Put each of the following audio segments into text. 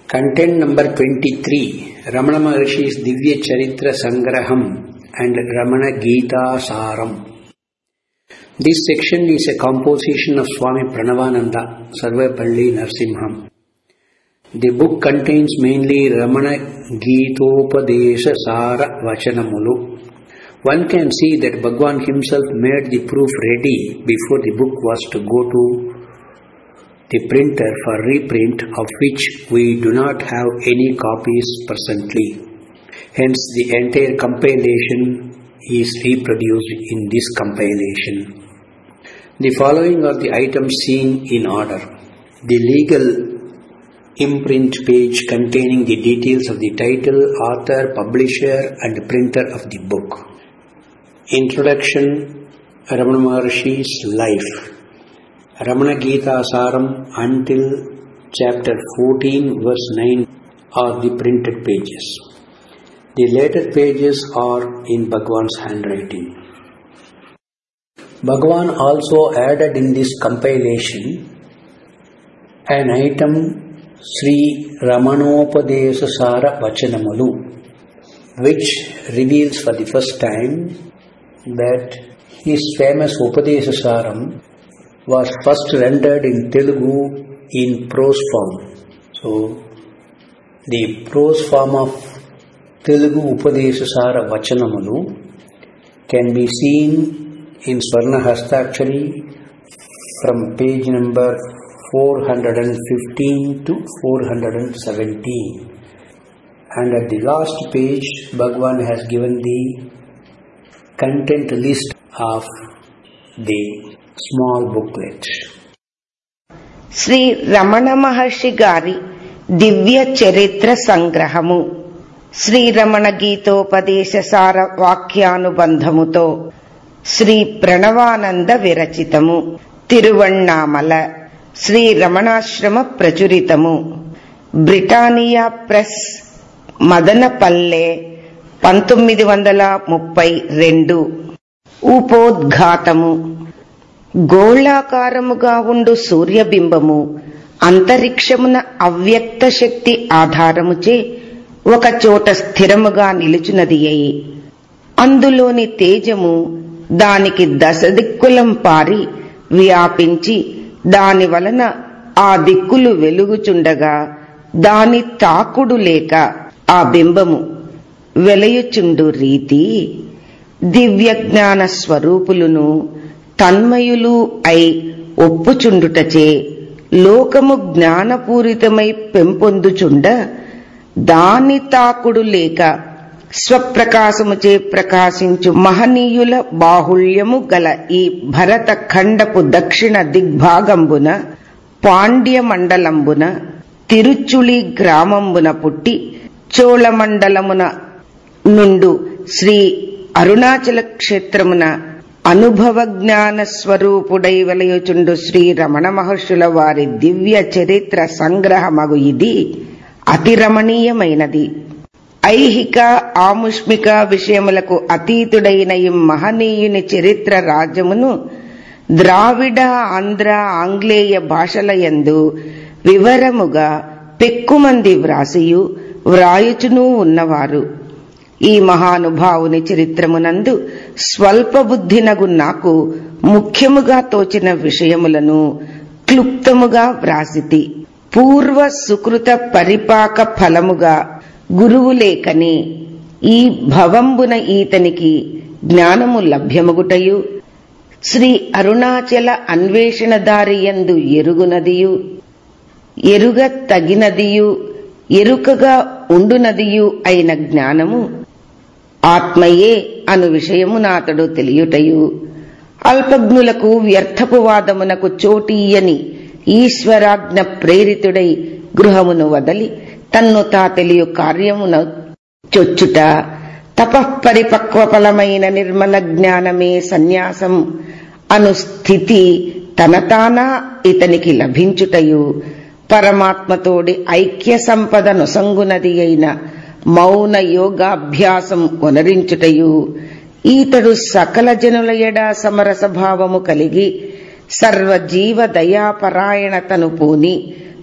Content number 23 Ramana Maharishi's Divya Charitra Sangraham and Ramana Gita Saram. This section is a composition of Swami Pranavananda, Sarvapalli Narsimham. The book contains mainly Ramana Gitopadesha Sara Vachanamulu. One can see that Bhagwan himself made the proof ready before the book was to go to the printer for reprint of which we do not have any copies presently. Hence, the entire compilation is reproduced in this compilation. The following are the items seen in order. The legal imprint page containing the details of the title, author, publisher, and printer of the book. Introduction Ramana Maharishi's life. Ramana Gita Saram until chapter 14, verse 9 are the printed pages. The later pages are in Bhagwan's handwriting. Bhagwan also added in this compilation an item Sri Ramanopadesha Sara Vachanamalu, which reveals for the first time that his famous Upadesha Saram was first rendered in Telugu in prose form. So, the prose form of Telugu Upadesasara Vachanamalu can be seen in Swarna Hastakshari from page number 415 to 417. And at the last page, Bhagwan has given the content list of the small booklet. Shri Ramana మహర్షి గారి దివ్య చరిత్ర సంగ్రహము శ్రీరమణ గీతోపదేశ సార వాక్యానుబంధముతో శ్రీ ప్రణవానంద విరచితము తిరువణ్ణామల శ్రీ రమణాశ్రమ ప్రచురితము Britannia press Madanapalle పంతొమ్మిది వందల ముప్పై రెండు ఉపోద్ఘాతము గోళాకారముగా ఉండు సూర్యబింబము అంతరిక్షమున అవ్యక్త శక్తి ఆధారముచే ఒక చోట స్థిరముగా నిలుచున్నది అయి అందులోని తేజము దానికి దశదిక్కులం పారి వ్యాపించి దాని వలన ఆ దిక్కులు వెలుగుచుండగా దాని తాకుడు లేక ఆ బింబము వెలయుచుండు రీతి దివ్యజ్ఞాన స్వరూపులును తన్మయులు అయి ఒప్పుచుండుటచే లోకము జ్ఞానపూరితమై పెంపొందుచుండ దాని తాకుడు లేక స్వప్రకాశముచే ప్రకాశించు మహనీయుల బాహుళ్యము గల ఈ భరత ఖండపు దక్షిణ దిగ్భాగంబున పాండ్య మండలంబున తిరుచుళి గ్రామంబున పుట్టి చోళమండలమున నుండు శ్రీ అరుణాచల క్షేత్రమున అనుభవ జ్ఞాన స్వరూపుడై వలయుచుండు శ్రీ రమణ మహర్షుల వారి దివ్య చరిత్ర సంగ్రహమగు ఇది అతి రమణీయమైనది ఐహిక ఆముష్మిక విషయములకు అతీతుడైన ఈ మహనీయుని చరిత్ర రాజ్యమును ద్రావిడ ఆంధ్ర ఆంగ్లేయ భాషల యందు వివరముగా పెక్కుమంది వ్రాసియు వ్రాయుచునూ ఉన్నవారు ఈ మహానుభావుని చరిత్రమునందు స్వల్ప బుద్ధినగు నాకు ముఖ్యముగా తోచిన విషయములను క్లుప్తముగా వ్రాసితి పూర్వ సుకృత పరిపాక ఫలముగా గురువు లేకని ఈ భవంబున ఈతనికి జ్ఞానము లభ్యమగుటయు శ్రీ అరుణాచల అన్వేషణదారియందు ఎరుగునదియు ఎరుగ తగినదియు ఎరుకగా ఉండునదియు అయిన జ్ఞానము ఆత్మయే అను విషయమునాతడు తెలియుటయు అల్పజ్ఞులకు వ్యర్థపు వాదమునకు చోటీయని ఈశ్వరాజ్ఞ ప్రేరితుడై గృహమును వదలి తన్ను తా తెలియు కార్యమున చొచ్చుట తపఃపరిపక్వఫలమైన నిర్మల జ్ఞానమే సన్యాసం అను స్థితి తన తానా ఇతనికి లభించుటయు పరమాత్మతోడి ఐక్య సంపద నొసంగునది అయిన మౌన యోగాభ్యాసం కొనరించుటయు ఈతడు సకల జనుల ఎడ సమరస భావము కలిగి సర్వజీవ దయాపరాయణతను పూని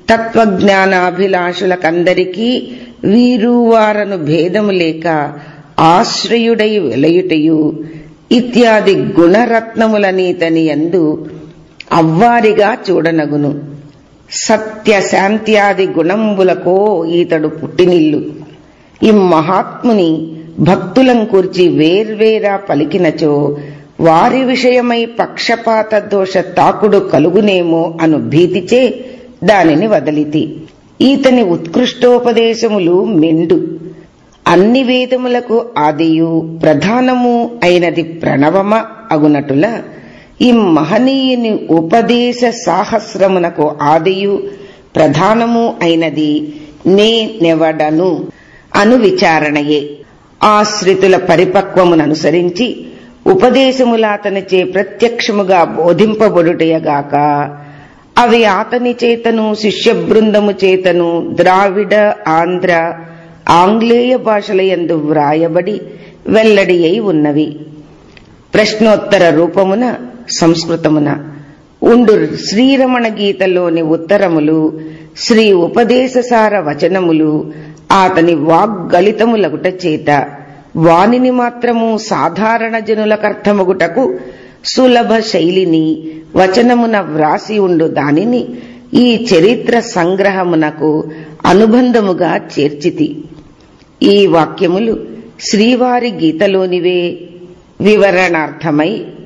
తత్వజ్ఞానాభిలాషులకందరికీ వీరు వారను భేదము లేక ఆశ్రయుడై వెలయుటయు ఇత్యాది గుణరత్నములనీతని యందు అవ్వారిగా చూడనగును సత్య శాంత్యాది గుణంబులకో ఈతడు పుట్టినిల్లు ఈ మహాత్ముని భక్తులం కూర్చి వేర్వేరా పలికినచో వారి విషయమై పక్షపాత దోష తాకుడు కలుగునేమో అను భీతిచే దానిని వదలితి ఈతని ఉత్కృష్టోపదేశములు మెండు అన్ని వేదములకు ఆదియు ప్రధానము అయినది ప్రణవమ అగునటుల ఈ మహనీయుని ఉపదేశ సాహస్రమునకు ఆదియు ప్రధానము అయినది నే నెవడను అను విచారణయే ఆశ్రితుల పరిపక్వముననుసరించి ఉపదేశములాతనిచే ప్రత్యక్షముగా బోధింపబడుటయగాక అవి ఆతని చేతను శిష్య బృందము చేతను ద్రావిడ ఆంధ్ర ఆంగ్లేయ భాషలయందు వ్రాయబడి వెల్లడి అయి ఉన్నవి ప్రశ్నోత్తర రూపమున సంస్కృతమున ఉండు శ్రీరమణ గీతలోని ఉత్తరములు శ్రీ ఉపదేశసార వచనములు ఆతని వాగ్గలితములగుట చేత వానిని మాత్రము సాధారణ జనులకర్థమగుటకు సులభ శైలిని వచనమున వ్రాసి ఉండు దానిని ఈ చరిత్ర సంగ్రహమునకు అనుబంధముగా చేర్చితి ఈ వాక్యములు శ్రీవారి గీతలోనివే వివరణార్థమై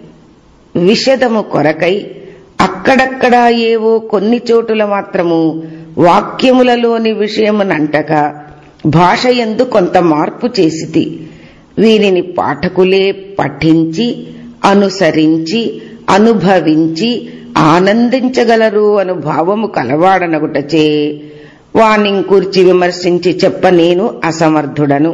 విషదము కొరకై అక్కడక్కడా ఏవో కొన్ని చోటుల మాత్రము వాక్యములలోని విషయమునంటక భాష ఎందు కొంత మార్పు చేసితి వీరిని పాఠకులే పఠించి అనుసరించి అనుభవించి ఆనందించగలరు అను భావము కలవాడనగుటచే వానింకూర్చి విమర్శించి చెప్ప నేను అసమర్థుడను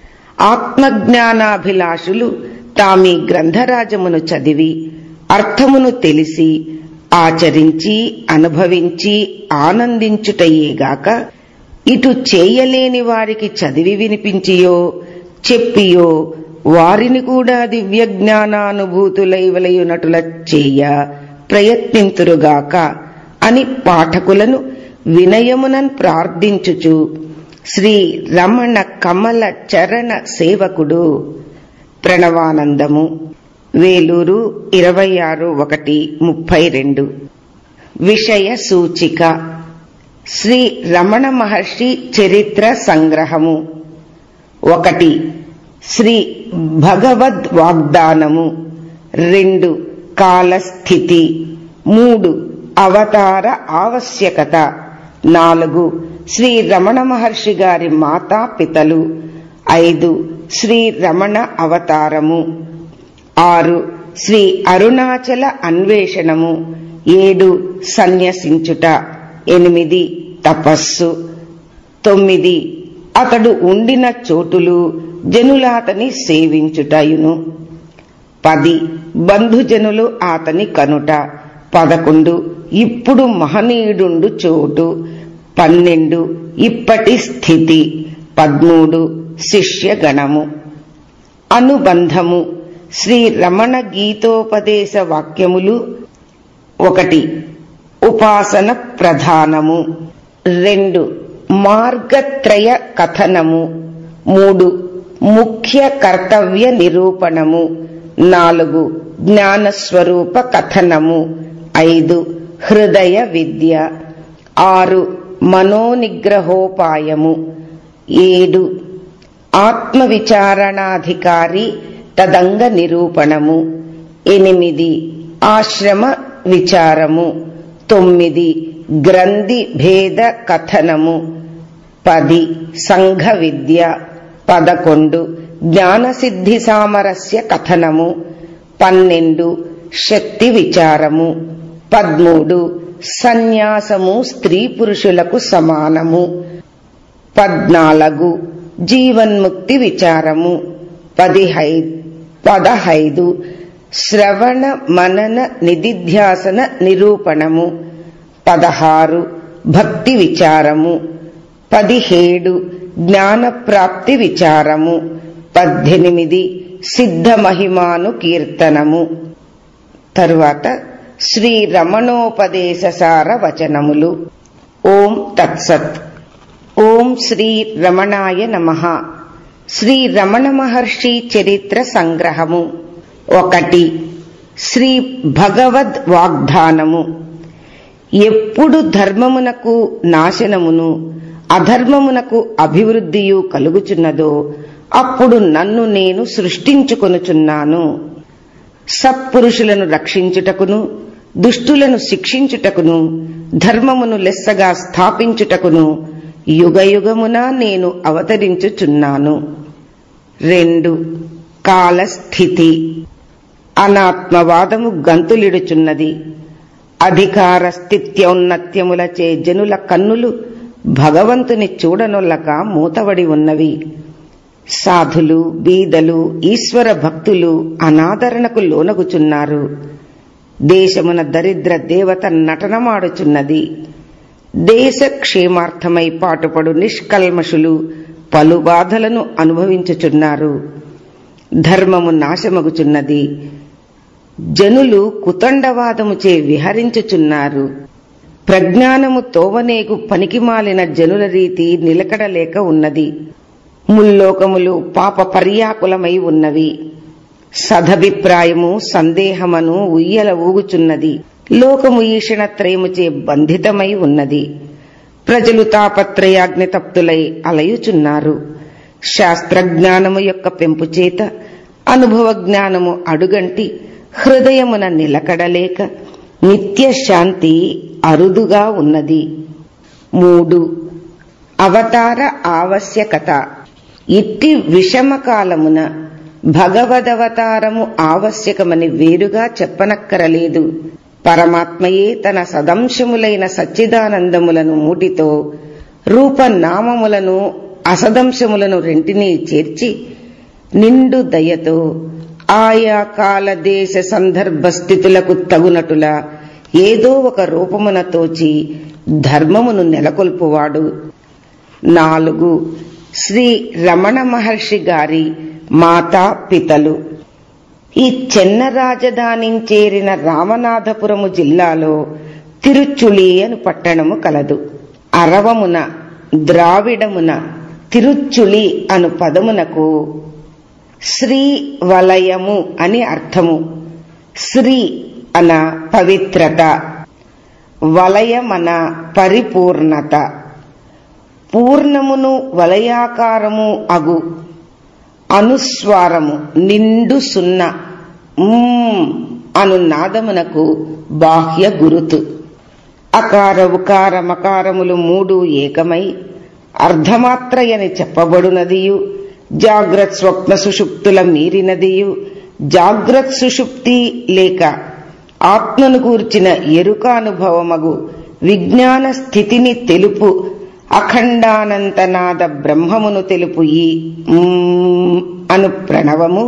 ఆత్మజ్ఞానాభిలాషులు తామీ గ్రంథరాజమును చదివి అర్థమును తెలిసి ఆచరించి అనుభవించి ఆనందించుటయేగాక ఇటు చేయలేని వారికి చదివి వినిపించియో చెప్పియో వారిని కూడా దివ్య జ్ఞానానుభూతులైవలయునటుల చేయ ప్రయత్నింతురుగాక అని పాఠకులను వినయమునన్ ప్రార్థించుచు శ్రీ రమణ కమల చరణ సేవకుడు ప్రణవానందము వేలూరు ఇరవై ఆరు ఒకటి ముప్పై రెండు విషయ సూచిక శ్రీ రమణ మహర్షి చరిత్ర సంగ్రహము ఒకటి శ్రీ భగవద్ వాగ్దానము రెండు కాలస్థితి మూడు అవతార ఆవశ్యకత నాలుగు శ్రీ రమణ మహర్షి గారి మాతాపితలు ఐదు శ్రీ రమణ అవతారము ఆరు శ్రీ అరుణాచల అన్వేషణము ఏడు సన్యసించుట ఎనిమిది తపస్సు తొమ్మిది అతడు ఉండిన చోటులు జనులాతని సేవించుటయును పది బంధుజనులు ఆతని కనుట పదకొండు ఇప్పుడు మహనీయుడుండు చోటు పన్నెండు ఇప్పటి స్థితి పదమూడు శిష్యగణము అనుబంధము శ్రీ రమణ గీతోపదేశ వాక్యములు ఒకటి ఉపాసన ప్రధానము రెండు మార్గత్రయ కథనము మూడు ముఖ్య కర్తవ్య నిరూపణము నాలుగు జ్ఞానస్వరూప కథనము ఐదు హృదయ విద్య ఆరు మనోనిగ్రహోపాయము ఏడు ఆత్మవిచారణాధికారి తదంగ నిరూపణము ఎనిమిది ఆశ్రమ విచారము తొమ్మిది గ్రంథి భేద కథనము పది సంఘ విద్య పదకొండు జ్ఞానసిద్ధి సామరస్య కథనము పన్నెండు శక్తి విచారము పదమూడు సన్యాసము స్త్రీ పురుషులకు సమానము పద్నాలుగు జీవన్ముక్తి విచారము పదిహై పదహైదు శ్రవణ మనన నిధిధ్యాసన నిరూపణము పదహారు భక్తి విచారము పదిహేడు జ్ఞానప్రాప్తి విచారము పద్దెనిమిది సిద్ధ మహిమాను కీర్తనము తరువాత శ్రీ రమణోపదేశసార వచనములు ఓం తత్సత్ ఓం శ్రీ రమణాయ నమ శ్రీ రమణ మహర్షి చరిత్ర సంగ్రహము ఒకటి శ్రీ భగవద్ వాగ్దానము ఎప్పుడు ధర్మమునకు నాశనమును అధర్మమునకు అభివృద్ధియు కలుగుచున్నదో అప్పుడు నన్ను నేను సృష్టించుకొనుచున్నాను సత్పురుషులను రక్షించుటకును దుష్టులను శిక్షించుటకును ధర్మమును లెస్సగా స్థాపించుటకును యుగయుగమున నేను అవతరించుచున్నాను రెండు కాలస్థితి అనాత్మవాదము గంతులిడుచున్నది అధికార స్థిత్యౌన్నత్యములచే జనుల కన్నులు భగవంతుని చూడనొల్లక మూతబడి ఉన్నవి సాధులు బీదలు ఈశ్వర భక్తులు అనాదరణకు లోనగుచున్నారు దేశమున దరిద్ర దేవత నటనమాడుచున్నది దేశ క్షేమార్థమై పాటుపడు నిష్కల్మషులు పలు బాధలను అనుభవించుచున్నారు ధర్మము నాశమగుచున్నది జనులు కుతండవాదముచే విహరించుచున్నారు ప్రజ్ఞానము తోవనేగు పనికిమాలిన జనుల రీతి నిలకడలేక ఉన్నది ముల్లోకములు పాప పర్యాకులమై ఉన్నవి సదభిప్రాయము సందేహమను ఉయ్యల ఊగుచున్నది లోకము ఈషణత్రయముచే బంధితమై ఉన్నది ప్రజలు తాపత్రయాగ్ని తప్తులై అలయుచున్నారు శాస్త్రజ్ఞానము యొక్క పెంపు చేత అనుభవ జ్ఞానము అడుగంటి హృదయమున నిలకడలేక నిత్య శాంతి అరుదుగా ఉన్నది మూడు అవతార ఆవశ్యకత ఇట్టి విషమకాలమున భగవదవతారము ఆవశ్యకమని వేరుగా చెప్పనక్కరలేదు పరమాత్మయే తన సదంశములైన సచ్చిదానందములను మూటితో రూపనామములను అసదంశములను రెంటినీ చేర్చి నిండు దయతో ఆయా కాల దేశ సందర్భ స్థితులకు తగునటుల ఏదో ఒక రూపమున తోచి ధర్మమును నెలకొల్పువాడు నాలుగు శ్రీ రమణ మహర్షి గారి మాతా పితలు ఈ చెన్న రాజధానించేరిన రామనాథపురము జిల్లాలో తిరుచుళి అని పట్టణము కలదు అరవమున ద్రావిడమున తిరుచుళి అను పదమునకు శ్రీ వలయము అని అర్థము శ్రీ అన పవిత్రత వలయమన పరిపూర్ణత పూర్ణమును వలయాకారము అగు అనుస్వారము నిండు సున్న ఉమ్ అను నాదమునకు బాహ్య గురుతు అకార ఉకార మకారములు మూడు ఏకమై అర్ధమాత్రయని చెప్పబడునదియు జాగ్రత్ స్వప్న సుషుప్తుల మీరినదియు జాగ్రత్ సుషుప్తి లేక ఆత్మను కూర్చిన ఎరుకానుభవమగు విజ్ఞాన స్థితిని తెలుపు అఖండానంతనాద బ్రహ్మమును తెలుపు ఈ ఉమ్ అను ప్రణవము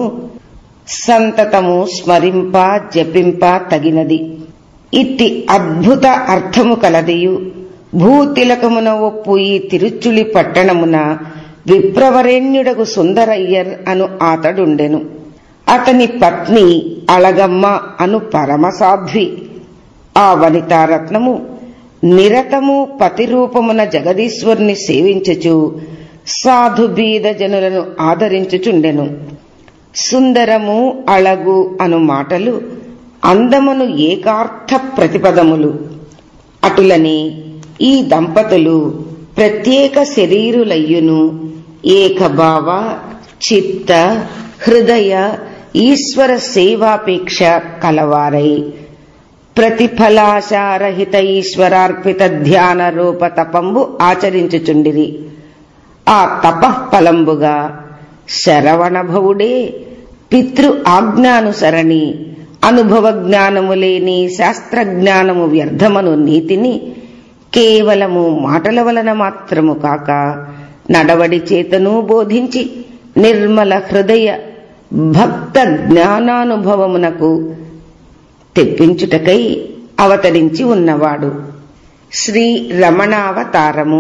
సంతతము స్మరింప జపింప తగినది ఇట్టి అద్భుత అర్థము కలదియు భూతిలకమున ఒప్పు ఈ తిరుచులి పట్టణమున విప్రవరేణ్యుడకు సుందరయ్యర్ అను అతడుండెను అతని పత్ని అళగమ్మ అను పరమసాధ్వి ఆ వనితారత్నము నిరతము పతిరూపమున జగదీశ్వరుని సేవించుచు సాధు బీద జనులను ఆదరించుచుండెను సుందరము అళగు అను మాటలు అందమును ఏకార్థ ప్రతిపదములు అటులని ఈ దంపతులు ప్రత్యేక శరీరులయ్యును ఏకభావ చిత్త హృదయ ఈశ్వర సేవాపేక్ష కలవారై ప్రతిఫలాశారహిత ఈశ్వరార్పిత ధ్యాన రూప తపంబు ఆచరించుచుండిరి ఆ తపఃఫలంబుగా శరవణభవుడే పితృ ఆజ్ఞానుసరణి అనుభవ జ్ఞానము లేని శాస్త్రజ్ఞానము వ్యర్థమను నీతిని కేవలము మాటల వలన మాత్రము కాక నడవడి చేతను బోధించి నిర్మల హృదయ భక్త జ్ఞానానుభవమునకు తెప్పించుటకై అవతరించి ఉన్నవాడు శ్రీ రమణావతారము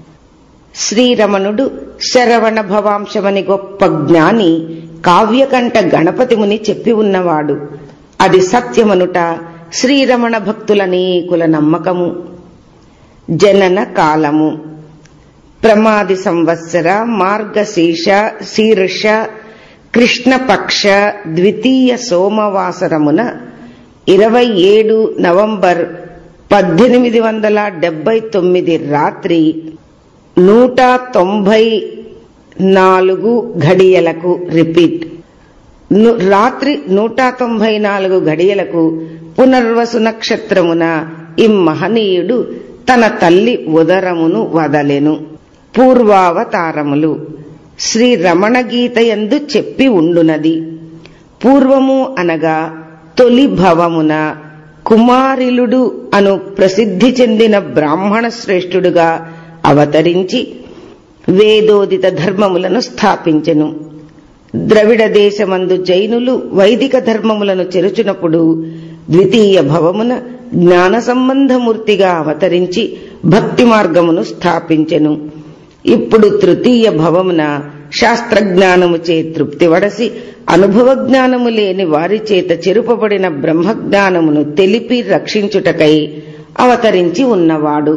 శ్రీరమణుడు శరవణ భవాంశమని గొప్ప జ్ఞాని కావ్యకంఠ గణపతి ముని చెప్పి ఉన్నవాడు అది సత్యమనుట శ్రీరమణ భక్తుల నీకుల నమ్మకము జనన కాలము ప్రమాది సంవత్సర మార్గశీర్ష శీర్ష కృష్ణపక్ష ద్వితీయ సోమవాసరమున ఇరవై ఏడు నవంబర్ పద్దెనిమిది వందల డెబ్బై తొమ్మిది రాత్రి నూట తొంభై నాలుగు ఘడియలకు రిపీట్ ను- రాత్రి నూట తొంభై నాలుగు గడియలకు పునర్వసు నక్షత్రమున ఈ మహనీయుడు తన తల్లి ఉదరమును వదలెను పూర్వావతారములు శ్రీ రమణ గీతయందు చెప్పి ఉండునది పూర్వము అనగా తొలి భవమున కుమారిలుడు అను ప్రసిద్ధి చెందిన బ్రాహ్మణ శ్రేష్ఠుడుగా అవతరించి వేదోదిత ధర్మములను స్థాపించెను ద్రవిడ దేశమందు జైనులు వైదిక ధర్మములను చెరుచునప్పుడు ద్వితీయ భవమున జ్ఞాన సంబంధమూర్తిగా అవతరించి భక్తి మార్గమును స్థాపించెను ఇప్పుడు తృతీయ భవమున శాస్త్రజ్ఞానము చే తృప్తి వడసి అనుభవ జ్ఞానము లేని వారి చేత చెరుపబడిన బ్రహ్మజ్ఞానమును తెలిపి రక్షించుటకై అవతరించి ఉన్నవాడు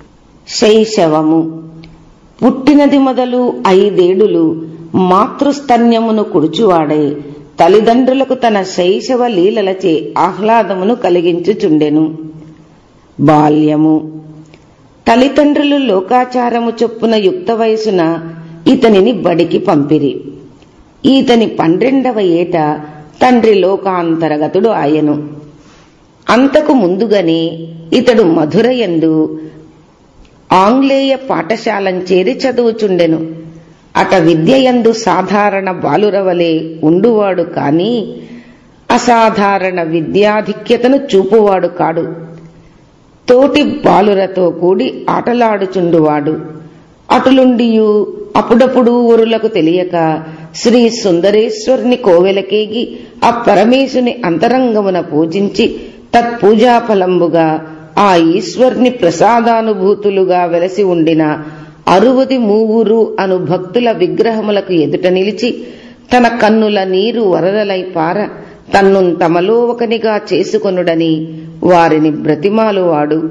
శైశవము పుట్టినది మొదలు ఐదేడులు మాతృస్తన్యమును కుడుచువాడై తల్లిదండ్రులకు తన శైశవ లీలలచే ఆహ్లాదమును కలిగించుచుండెను బాల్యము తల్లిదండ్రులు లోకాచారము చొప్పున యుక్త వయసున ఇతనిని బడికి పంపిరి ఈతని పన్నెండవ ఏట తండ్రి లోకాంతరగతుడు ఆయను అంతకు ముందుగానే ఇతడు మధురయందు ఆంగ్లేయ పాఠశాలం చేరి చదువుచుండెను అట విద్యయందు సాధారణ బాలురవలే ఉండువాడు కాని అసాధారణ విద్యాధిక్యతను చూపువాడు కాడు తోటి బాలురతో కూడి ఆటలాడుచుండువాడు అటులుండియు అప్పుడప్పుడు ఊరులకు తెలియక శ్రీ సుందరేశ్వరుని కోవెలకేగి ఆ పరమేశుని అంతరంగమున పూజించి తత్పూజాఫలంబుగా ఆ ఈశ్వర్ని ప్రసాదానుభూతులుగా వెలసి ఉండిన అరువది మూవురు అను భక్తుల విగ్రహములకు ఎదుట నిలిచి తన కన్నుల నీరు వరదలై పార తన్ను తమలో ఒకనిగా చేసుకొనుడని వారిని బ్రతిమాలువాడు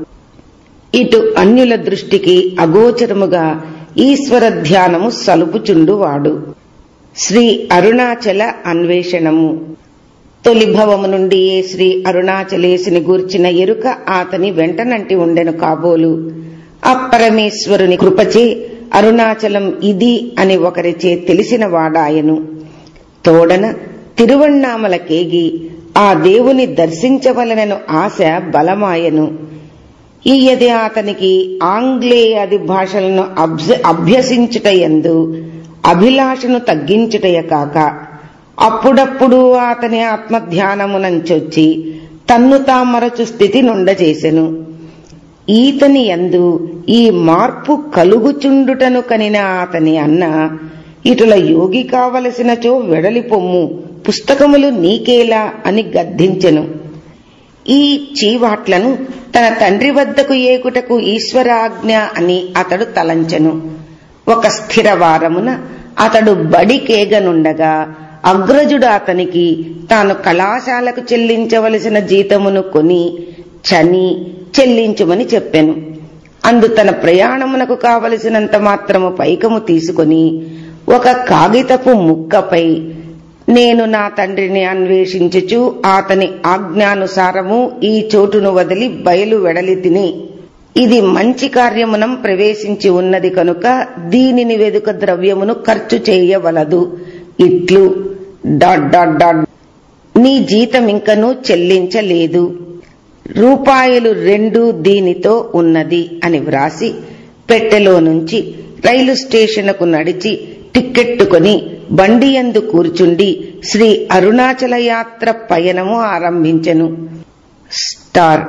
ఇటు అన్యుల దృష్టికి అగోచరముగా ఈశ్వర ధ్యానము సలుపుచుండువాడు శ్రీ అరుణాచల అన్వేషణము తొలి భవము నుండి ఏ శ్రీ అరుణాచలేశుని గూర్చిన ఎరుక అతని వెంటనంటి ఉండెను కాబోలు అప్పరమేశ్వరుని కృపచే అరుణాచలం ఇది అని ఒకరిచే తెలిసిన వాడాయను తోడన తిరువణ్ణామలకేగి ఆ దేవుని దర్శించవలనను ఆశ బలమాయను ఈయది అతనికి ఆంగ్లేయాది భాషలను అభ్య- అభ్యసించుటయందు అభిలాషను తగ్గించుటయ కాక అప్పుడప్పుడు అతని ఆత్మధ్యానమునంచొచ్చి తన్ను తామరచు స్థితి నుండచేసెను ఈతని యందు ఈ మార్పు కలుగుచుండుటను కనిన అతని అన్న ఇటుల యోగి కావలసినచో వెడలి పొమ్ము పుస్తకములు నీకేలా అని గద్దించెను ఈ చీవాట్లను తన తండ్రి వద్దకు ఏకుటకు ఈశ్వరాజ్ఞ అని అతడు తలంచెను ఒక స్థిర వారమున అతడు బడికేగనుండగా అగ్రజుడు అతనికి తాను కళాశాలకు చెల్లించవలసిన జీతమును కొని చని చెల్లించుమని చెప్పెను అందు తన ప్రయాణమునకు కావలసినంత మాత్రము పైకము తీసుకొని ఒక కాగితపు ముక్కపై నేను నా తండ్రిని అన్వేషించుచు అతని ఆజ్ఞానుసారము ఈ చోటును వదిలి బయలు వెడలి తిని ఇది మంచి కార్యమునం ప్రవేశించి ఉన్నది కనుక దీనిని వెదుక ద్రవ్యమును ఖర్చు చేయవలదు ఇట్లు డాట్ డాట్ డాట్ నీ జీతం ఇంకనూ చెల్లించలేదు రూపాయలు రెండు దీనితో ఉన్నది అని వ్రాసి పెట్టెలో నుంచి రైలు స్టేషన్కు నడిచి టిక్కెట్టు కొని బండి యందు కూర్చుండి శ్రీ అరుణాచల యాత్ర పయనము ఆరంభించెను స్టార్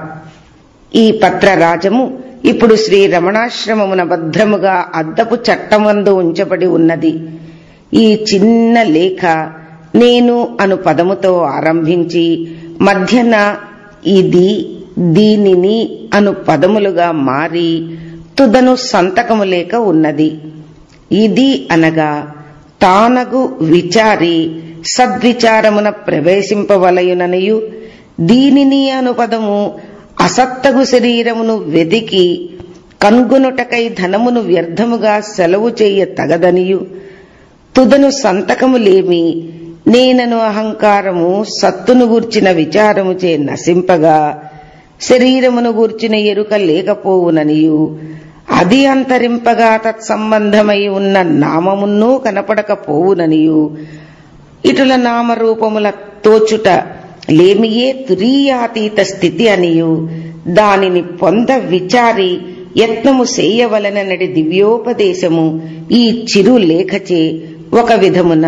ఈ పత్రరాజము ఇప్పుడు శ్రీ రమణాశ్రమమున భద్రముగా అద్దపు చట్టమందు ఉంచబడి ఉన్నది ఈ చిన్న లేఖ నేను అను పదముతో ఆరంభించి మధ్యన ఇది దీనిని అను పదములుగా మారి తుదను సంతకము లేక ఉన్నది ఇది అనగా తానగు విచారి సద్విచారమున ప్రవేశింపవలయుననియు దీనిని అను పదము అసత్తగు శరీరమును వెదికి కన్గునుటకై ధనమును వ్యర్థముగా సెలవు చేయ తగదనియు తుదను సంతకములేమి నేనను అహంకారము సత్తును గూర్చిన విచారము చే నశింపగా శరీరమును గూర్చిన ఎరుక లేకపోవుననియు అది అంతరింపగా తత్సంబంధమై ఉన్న నామమున్నూ కనపడకపోవుననియు ఇటుల నామరూపముల తోచుట లేమియే తురీయాతీత స్థితి అనియు దానిని పొంద విచారి యత్నము చేయవలననడి దివ్యోపదేశము ఈ చిరు లేఖచే ఒక విధమున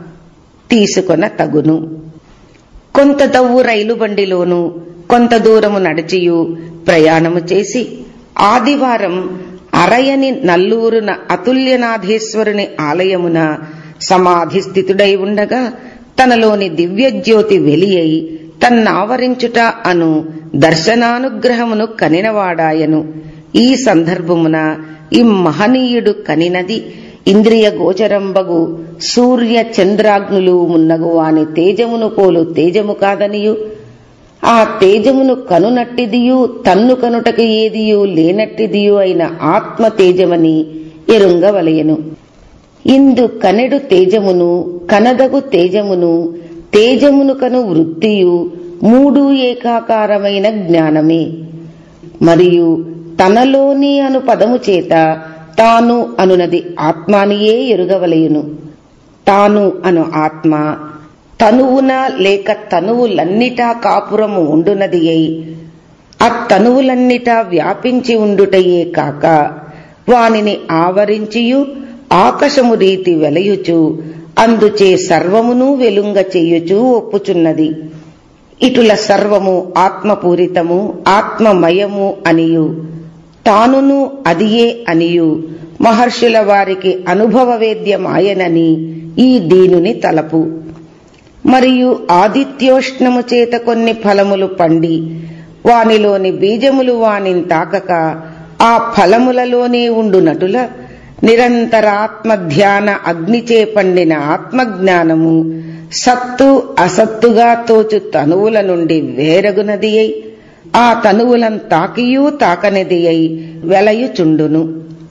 తీసుకొన తగును కొంత దవ్వు రైలు బండిలోను కొంత దూరము నడిచియు ప్రయాణము చేసి ఆదివారం అరయని నల్లూరున అతుల్యనాథేశ్వరుని ఆలయమున సమాధి స్థితుడై ఉండగా తనలోని దివ్యజ్యోతి వెలియై తన్నావరించుట అను దర్శనానుగ్రహమును కనినవాడాయను ఈ సందర్భమున ఈ మహనీయుడు కనినది ఇంద్రియ గోచరంబగు సూర్య చంద్రాగ్నులు మున్నగు వాని తేజమును పోలు తేజము కాదనియు ఆ తేజమును కనునట్టిదియు తన్ను కనుటకు ఏదియు లేనట్టిదియు అయిన ఆత్మ తేజమని ఎరుంగవలయను ఇందు కనెడు తేజమును కనదగు తేజమును తేజమును కను వృత్తియు మూడు ఏకాకారమైన జ్ఞానమే మరియు తనలోని అను పదము చేత తాను అనునది ఆత్మానియే ఎరుగవలయును తాను అను ఆత్మ తనువున లేక తనువులన్నిటా కాపురము ఉండునది అయి అత్తనువులన్నిటా వ్యాపించి ఉండుటయే కాక వానిని ఆవరించియు ఆకాశము రీతి వెలయుచు అందుచే సర్వమును వెలుంగ చెయ్యుచు ఒప్పుచున్నది ఇటుల సర్వము ఆత్మపూరితము ఆత్మమయము అనియు తానును అదియే అనియు మహర్షుల వారికి అనుభవవేద్యమాయనని ఈ దీనుని తలపు మరియు ఆదిత్యోష్ణము చేత కొన్ని ఫలములు పండి వానిలోని బీజములు వానిని తాకక ఆ ఫలములలోనే ఉండునటుల నిరంతరాత్మ ధ్యాన అగ్నిచే పండిన ఆత్మజ్ఞానము సత్తు అసత్తుగా తోచు తనువుల నుండి వేరగునది అయి ఆ తనువులను తాకియూ తాకనిది అయి వెలయుచుండును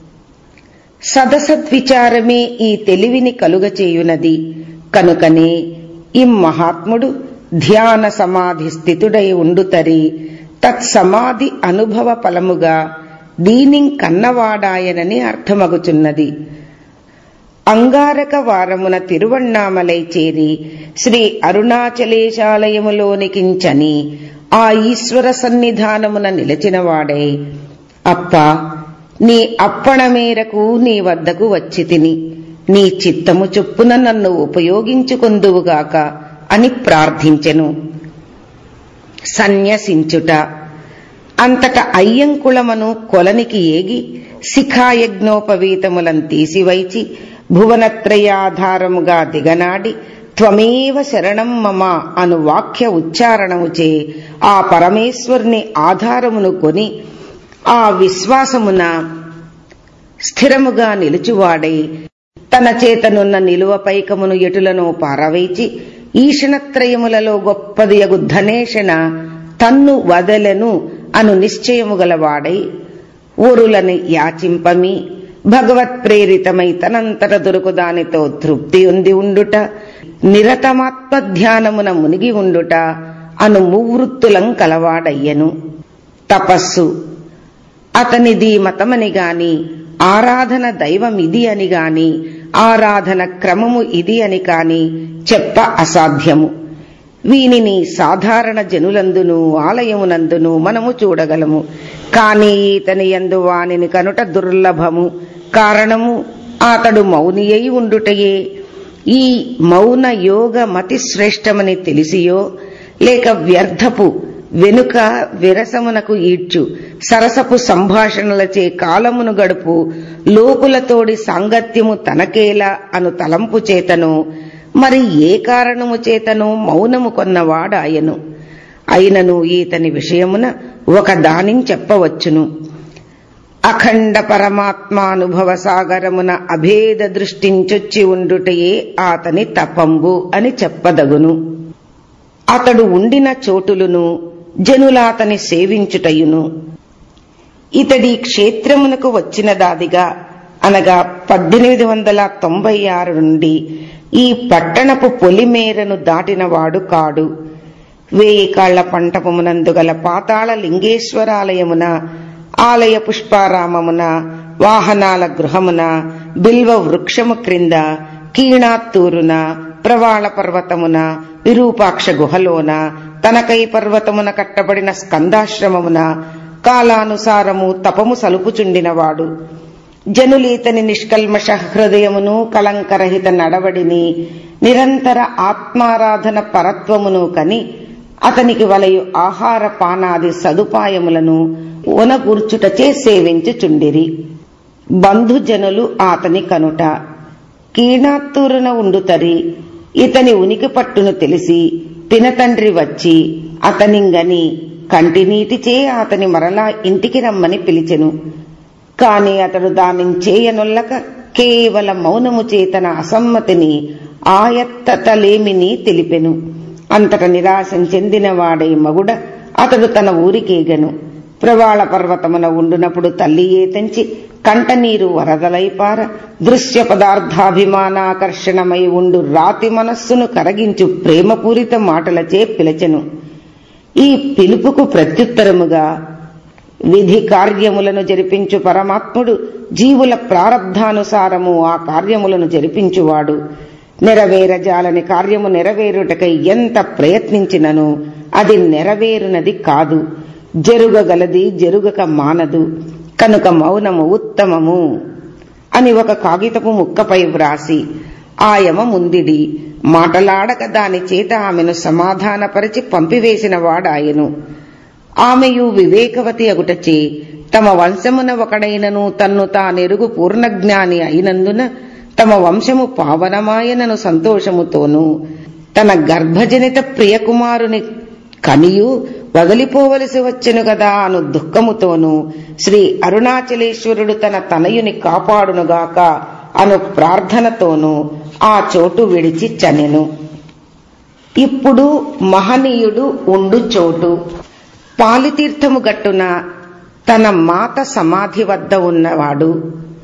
సదసద్విచారమే ఈ తెలివిని కలుగచేయునది కనుకనే ఈ మహాత్ముడు ధ్యాన సమాధి స్థితుడై ఉండుతరి తత్సమాధి అనుభవ ఫలముగా దీనిం కన్నవాడాయనని అర్థమగుచున్నది అంగారక వారమున తిరువణ్ణామలై చేరి శ్రీ అరుణాచలేశాలయములోనికించని ఆ ఈశ్వర సన్నిధానమున నిలిచినవాడై అప్ప నీ అప్పణ మేరకు నీ వద్దకు వచ్చి తిని నీ చిత్తము చొప్పున నన్ను ఉపయోగించుకొందువుగాక అని ప్రార్థించెను సన్యసించుట అంతట అయ్యంకుళమను కొలనికి ఏగి శిఖాయజ్ఞోపవీతములను తీసివైచి భువనత్రయాధారముగా దిగనాడి త్వమేవ శరణం మమ అను వాక్య ఉచ్చారణముచే ఆ పరమేశ్వరుని ఆధారమును కొని ఆ విశ్వాసమున స్థిరముగా నిలుచువాడై తన చేతనున్న నిలువ పైకమును ఎటులను పారవేచి ఈషణత్రయములలో గొప్పదియగు ధనేషణ తన్ను వదలను అను నిశ్చయము గలవాడై ఊరులని యాచింపమి భగవత్ ప్రేరితమై తనంతట దొరుకు దానితో తృప్తి ఉంది ఉండుట నిరతమాత్మ ధ్యానమున మునిగి ఉండుట అను మువృత్తులం కలవాడయ్యను తపస్సు అతనిది మతమని గాని ఆరాధన దైవం ఇది అని గాని ఆరాధన క్రమము ఇది అని కాని చెప్ప అసాధ్యము వీనిని సాధారణ జనులందును ఆలయమునందును మనము చూడగలము కాని ఈతని యందు వానిని కనుట దుర్లభము కారణము అతడు మౌని అయి ఉండుటయే ఈ మౌన యోగ మతి శ్రేష్టమని తెలిసియో లేక వ్యర్థపు వెనుక విరసమునకు ఈడ్చు సరసపు సంభాషణలచే కాలమును గడుపు లోకులతోడి సాంగత్యము తనకేలా అను తలంపు చేతను మరి ఏ కారణము చేతను మౌనము కొన్నవాడాయను అయినను ఈతని విషయమున ఒక దానిని చెప్పవచ్చును అఖండ పరమాత్మానుభవ సాగరమున అభేద దృష్టించొచ్చి ఉండుటయే అతని తపంబు అని చెప్పదగును అతడు ఉండిన చోటులను జనులాతని సేవించుటయును ఇతడి క్షేత్రమునకు వచ్చినదాదిగా అనగా పద్దెనిమిది వందల తొంభై ఆరు నుండి ఈ పట్టణపు పొలిమేరను దాటినవాడు కాడు వేయి కాళ్ల పంటపమునందు గల పాతాళ లింగేశ్వరాలయమున ఆలయ పుష్పారామమున వాహనాల గృహమున బిల్వ వృక్షము క్రింద కీణాత్తూరున ప్రవాళ పర్వతమున విరూపాక్ష గుహలోన తనకై పర్వతమున కట్టబడిన స్కందాశ్రమమున కాలానుసారము తపము సలుపుచుండినవాడు జనులీతని నిష్కల్మష హృదయమును కలంకరహిత నడవడిని నిరంతర ఆత్మారాధన పరత్వమును కని అతనికి వలయు ఆహార పానాది సదుపాయములను ఒనగూర్చుటచే సేవించుచుండిరి బంధుజనులు అతని కనుట కీణాత్తూరున ఉండుతరి ఇతని ఉనికి పట్టును తెలిసి పినతండ్రి వచ్చి అతనింగని కంటినీటిచే అతని మరలా ఇంటికి రమ్మని పిలిచెను కాని అతడు దానిని చేయనొల్లక కేవల మౌనము చేతన అసమ్మతిని ఆయత్తతలేమిని తెలిపెను అంతట నిరాశం చెందిన వాడై మగుడ అతడు తన ఊరికేగను ప్రవాళ పర్వతమున ఉండునప్పుడు తల్లియే తెంచి కంటనీరు వరదలైపార దృశ్య పదార్థాభిమానాకర్షణమై ఉండు రాతి మనస్సును కరగించు ప్రేమపూరిత మాటలచే పిలచెను ఈ పిలుపుకు ప్రత్యుత్తరముగా విధి కార్యములను జరిపించు పరమాత్ముడు జీవుల ప్రారబ్ధానుసారము ఆ కార్యములను జరిపించువాడు నెరవేరజాలని కార్యము నెరవేరుటకై ఎంత ప్రయత్నించినను అది నెరవేరునది కాదు జరుగగలది జరుగక మానదు కనుక మౌనము ఉత్తమము అని ఒక కాగితపు ముక్కపై వ్రాసి ఆయమ ముందిడి మాటలాడక దాని చేత ఆమెను సమాధానపరిచి పంపివేసిన వాడాయను ఆమెయు వివేకవతి అగుటచే తమ వంశమున ఒకడైనను తన్ను తానెరుగు పూర్ణజ్ఞాని అయినందున తమ వంశము పావనమాయనను సంతోషముతోనూ తన గర్భజనిత ప్రియకుమారుని కనియు వదిలిపోవలసి వచ్చెను కదా అను దుఃఖముతోనూ శ్రీ అరుణాచలేశ్వరుడు తన తనయుని కాపాడునుగాక అను ప్రార్థనతోనూ ఆ చోటు విడిచి చనెను ఇప్పుడు మహనీయుడు ఉండు చోటు పాలితీర్థము గట్టున తన మాత సమాధి వద్ద ఉన్నవాడు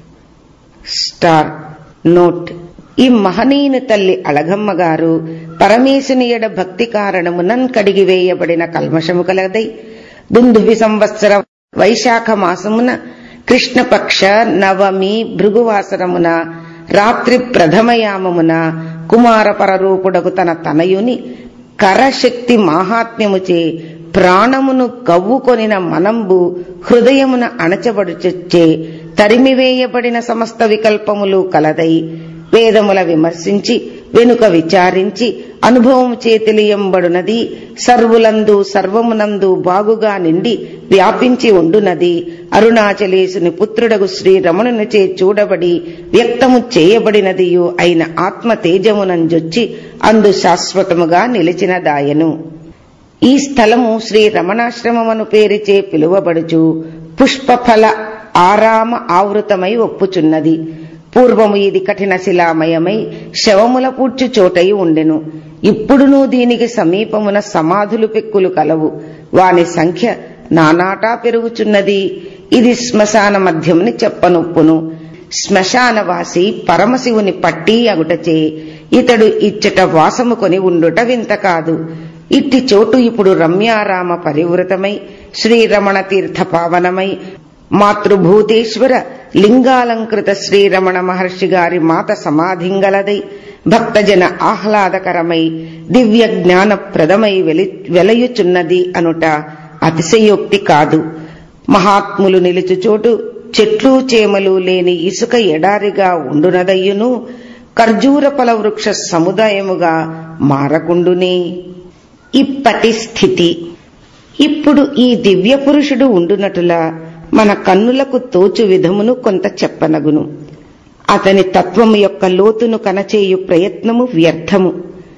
స్టార్ నోట్ ఈ మహనీయుని తల్లి అళగమ్మ గారు పరమేశుని ఎడ భక్తి కారణమునన్ కడిగివేయబడిన కల్మషము కలదై దుందుభి సంవత్సర వైశాఖ మాసమున కృష్ణపక్ష నవమి భృగువాసరమున రాత్రి ప్రథమయామమున కుమార పరరూపుడకు తన తనయుని కరశక్తి మాహాత్మ్యముచే ప్రాణమును కవ్వుకొనిన మనంబు హృదయమున అణచబడుచొచ్చే తరిమివేయబడిన సమస్త వికల్పములు కలదై వేదముల విమర్శించి వెనుక విచారించి అనుభవం చేతిలియంబడునది సర్వులందు సర్వమునందు బాగుగా నిండి వ్యాపించి ఉండునది అరుణాచలేశుని పుత్రుడగు శ్రీరమణునిచే చూడబడి వ్యక్తము చేయబడినదియు అయిన ఆత్మ తేజమునంజొచ్చి అందు శాశ్వతముగా నిలిచినదాయను ఈ స్థలము శ్రీ రమణాశ్రమమను పేరిచే పిలువబడుచు పుష్పఫల ఆరామ ఆవృతమై ఒప్పుచున్నది పూర్వము ఇది కఠిన శిలామయమై శవముల పూడ్చు చోటై ఉండెను ఇప్పుడునూ దీనికి సమీపమున సమాధులు పెక్కులు కలవు వాని సంఖ్య నానాటా పెరుగుచున్నది ఇది శ్మశాన మధ్యముని చెప్పనొప్పును శ్మశానవాసి పరమశివుని పట్టి అగుటచే ఇతడు ఇచ్చట వాసము కొని ఉండుట వింత కాదు ఇట్టి చోటు ఇప్పుడు రమ్యారామ పరివృతమై శ్రీరమణ తీర్థ పావనమై మాతృభూతేశ్వర లింగాలంకృత శ్రీరమణ మహర్షి గారి మాత సమాధింగలదై భక్తజన ఆహ్లాదకరమై దివ్య జ్ఞానప్రదమై వెలి వెలయుచున్నది అనుట అతిశయోక్తి కాదు మహాత్ములు నిలుచు చోటు చెట్లు చేమలు లేని ఇసుక ఎడారిగా ఉండునదయ్యును ఖర్జూర ఫల వృక్ష సముదాయముగా మారకుండునే ఇప్పటి స్థితి ఇప్పుడు ఈ దివ్య పురుషుడు ఉండునటులా మన కన్నులకు తోచు విధమును కొంత చెప్పనగును అతని తత్వము యొక్క లోతును కనచేయు ప్రయత్నము వ్యర్థము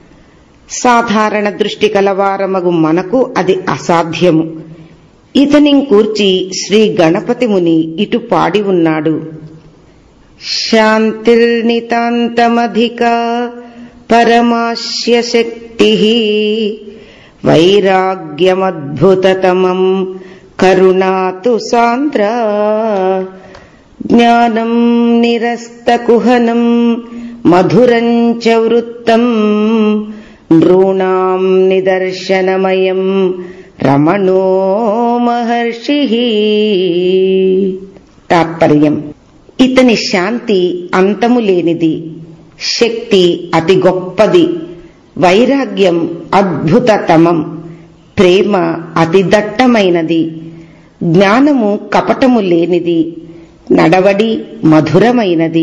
సాధారణ దృష్టి కలవారమగు మనకు అది అసాధ్యము ఇతని కూర్చి శ్రీ గణపతి ముని ఇటు పాడి ఉన్నాడు శాంతిర్నితాంతమధికా పరమాస్య శక్తి వైరాగ్యమద్భుతతమం కరుణాతు సాంద్ర జ్ఞానం నిరస్తకుహనం మధురం చ వృత్తం నృణాం నిదర్శనమయం రమణో మహర్షి తాత్పర్యం ఇతని శాంతి అంతము లేనిది శక్తి అతి గొప్పది వైరాగ్యం అద్భుతతమం ప్రేమ అతి దట్టమైనది జ్ఞానము కపటము లేనిది నడవడి మధురమైనది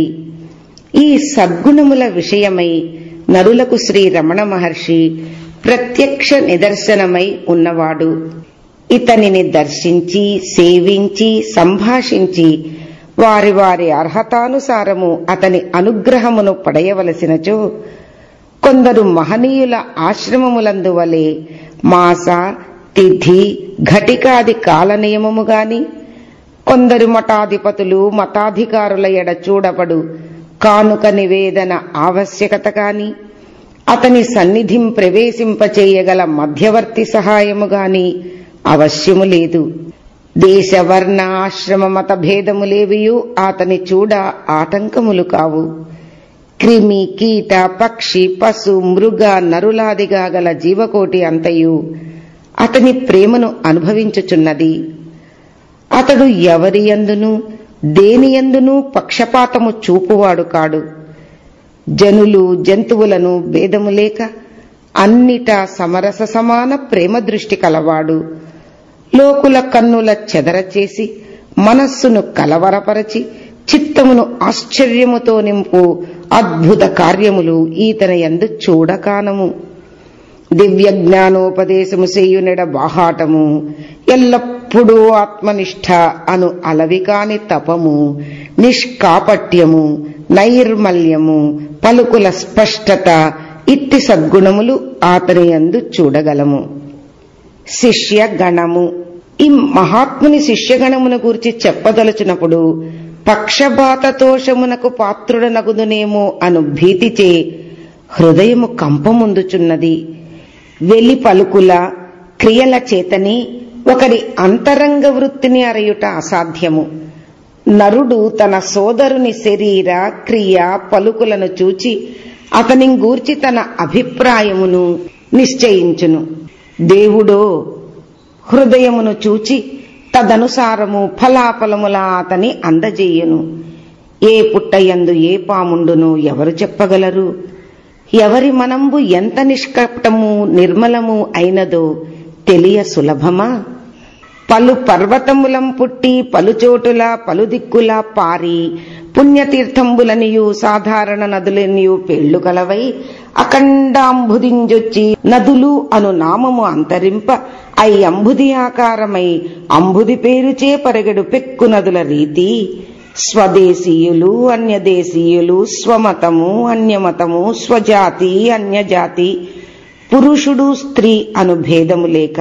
ఈ సద్గుణముల విషయమై నరులకు శ్రీ రమణ మహర్షి ప్రత్యక్ష నిదర్శనమై ఉన్నవాడు ఇతనిని దర్శించి సేవించి సంభాషించి వారి వారి అర్హతానుసారము అతని అనుగ్రహమును పడయవలసినచో కొందరు మహనీయుల ఆశ్రమములందు వలె మాస తిథి ఘటికాది కాల నియమము గాని కొందరు మఠాధిపతులు మతాధికారుల ఎడ చూడబడు కానుక నివేదన ఆవశ్యకత కాని అతని సన్నిధిం ప్రవేశింపచేయగల మధ్యవర్తి సహాయము గాని అవశ్యము లేదు దేశ వర్ణ ఆశ్రమ మత భేదములేవియు అతని చూడ ఆటంకములు కావు క్రిమి కీట పక్షి పశు మృగ నరులాదిగా గల జీవకోటి అంతయు అతని ప్రేమను అనుభవించుచున్నది అతడు ఎవరి యందును దేని యందును పక్షపాతము చూపువాడు కాడు జనులు జంతువులను భేదము లేక అన్నిటా సమరస సమాన ప్రేమ దృష్టి కలవాడు లోకుల కన్నుల చెదరచేసి మనస్సును కలవరపరచి చిత్తమును ఆశ్చర్యముతో నింపు అద్భుత కార్యములు ఈతన యందు చూడకానము దివ్య జ్ఞానోపదేశము చేయునెడ బాహాటము ఎల్లప్పుడూ ఆత్మనిష్ట అను అలవికాని తపము నిష్కాపట్యము నైర్మల్యము పలుకుల స్పష్టత ఇట్టి సద్గుణములు అతని యందు చూడగలము శిష్య గణము ఈ మహాత్ముని శిష్యగణమును గురించి చెప్పదలుచున్నప్పుడు పక్షపాతతోషమునకు పాత్రుడనగుదునేమో అను భీతిచే హృదయము కంపముందుచున్నది వెలి పలుకుల క్రియల చేతని ఒకరి అంతరంగ వృత్తిని అరయుట అసాధ్యము నరుడు తన సోదరుని శరీర క్రియ పలుకులను చూచి అతని గూర్చి తన అభిప్రాయమును నిశ్చయించును దేవుడో హృదయమును చూచి తదనుసారము ఫలాఫలముల అతని అందజేయును ఏ పుట్టయందు ఏ పాముండును ఎవరు చెప్పగలరు ఎవరి మనంబు ఎంత నిష్కపటము నిర్మలము అయినదో తెలియ సులభమా పలు పర్వతములం పుట్టి పలుచోటుల పలుదిక్కుల పారి పుణ్యతీర్థంబులనియు సాధారణ నదులనియు పేళ్లు కలవై అఖండాంబుదింజొచ్చి నదులు అను నామము అంతరింప ఐ అంబుది ఆకారమై అంబుది పేరుచే పరగడు పెక్కు నదుల రీతి స్వదేశీయులు అన్యదేశీయులు స్వమతము అన్యమతము స్వజాతి అన్యజాతి పురుషుడు స్త్రీ అను భేదము లేక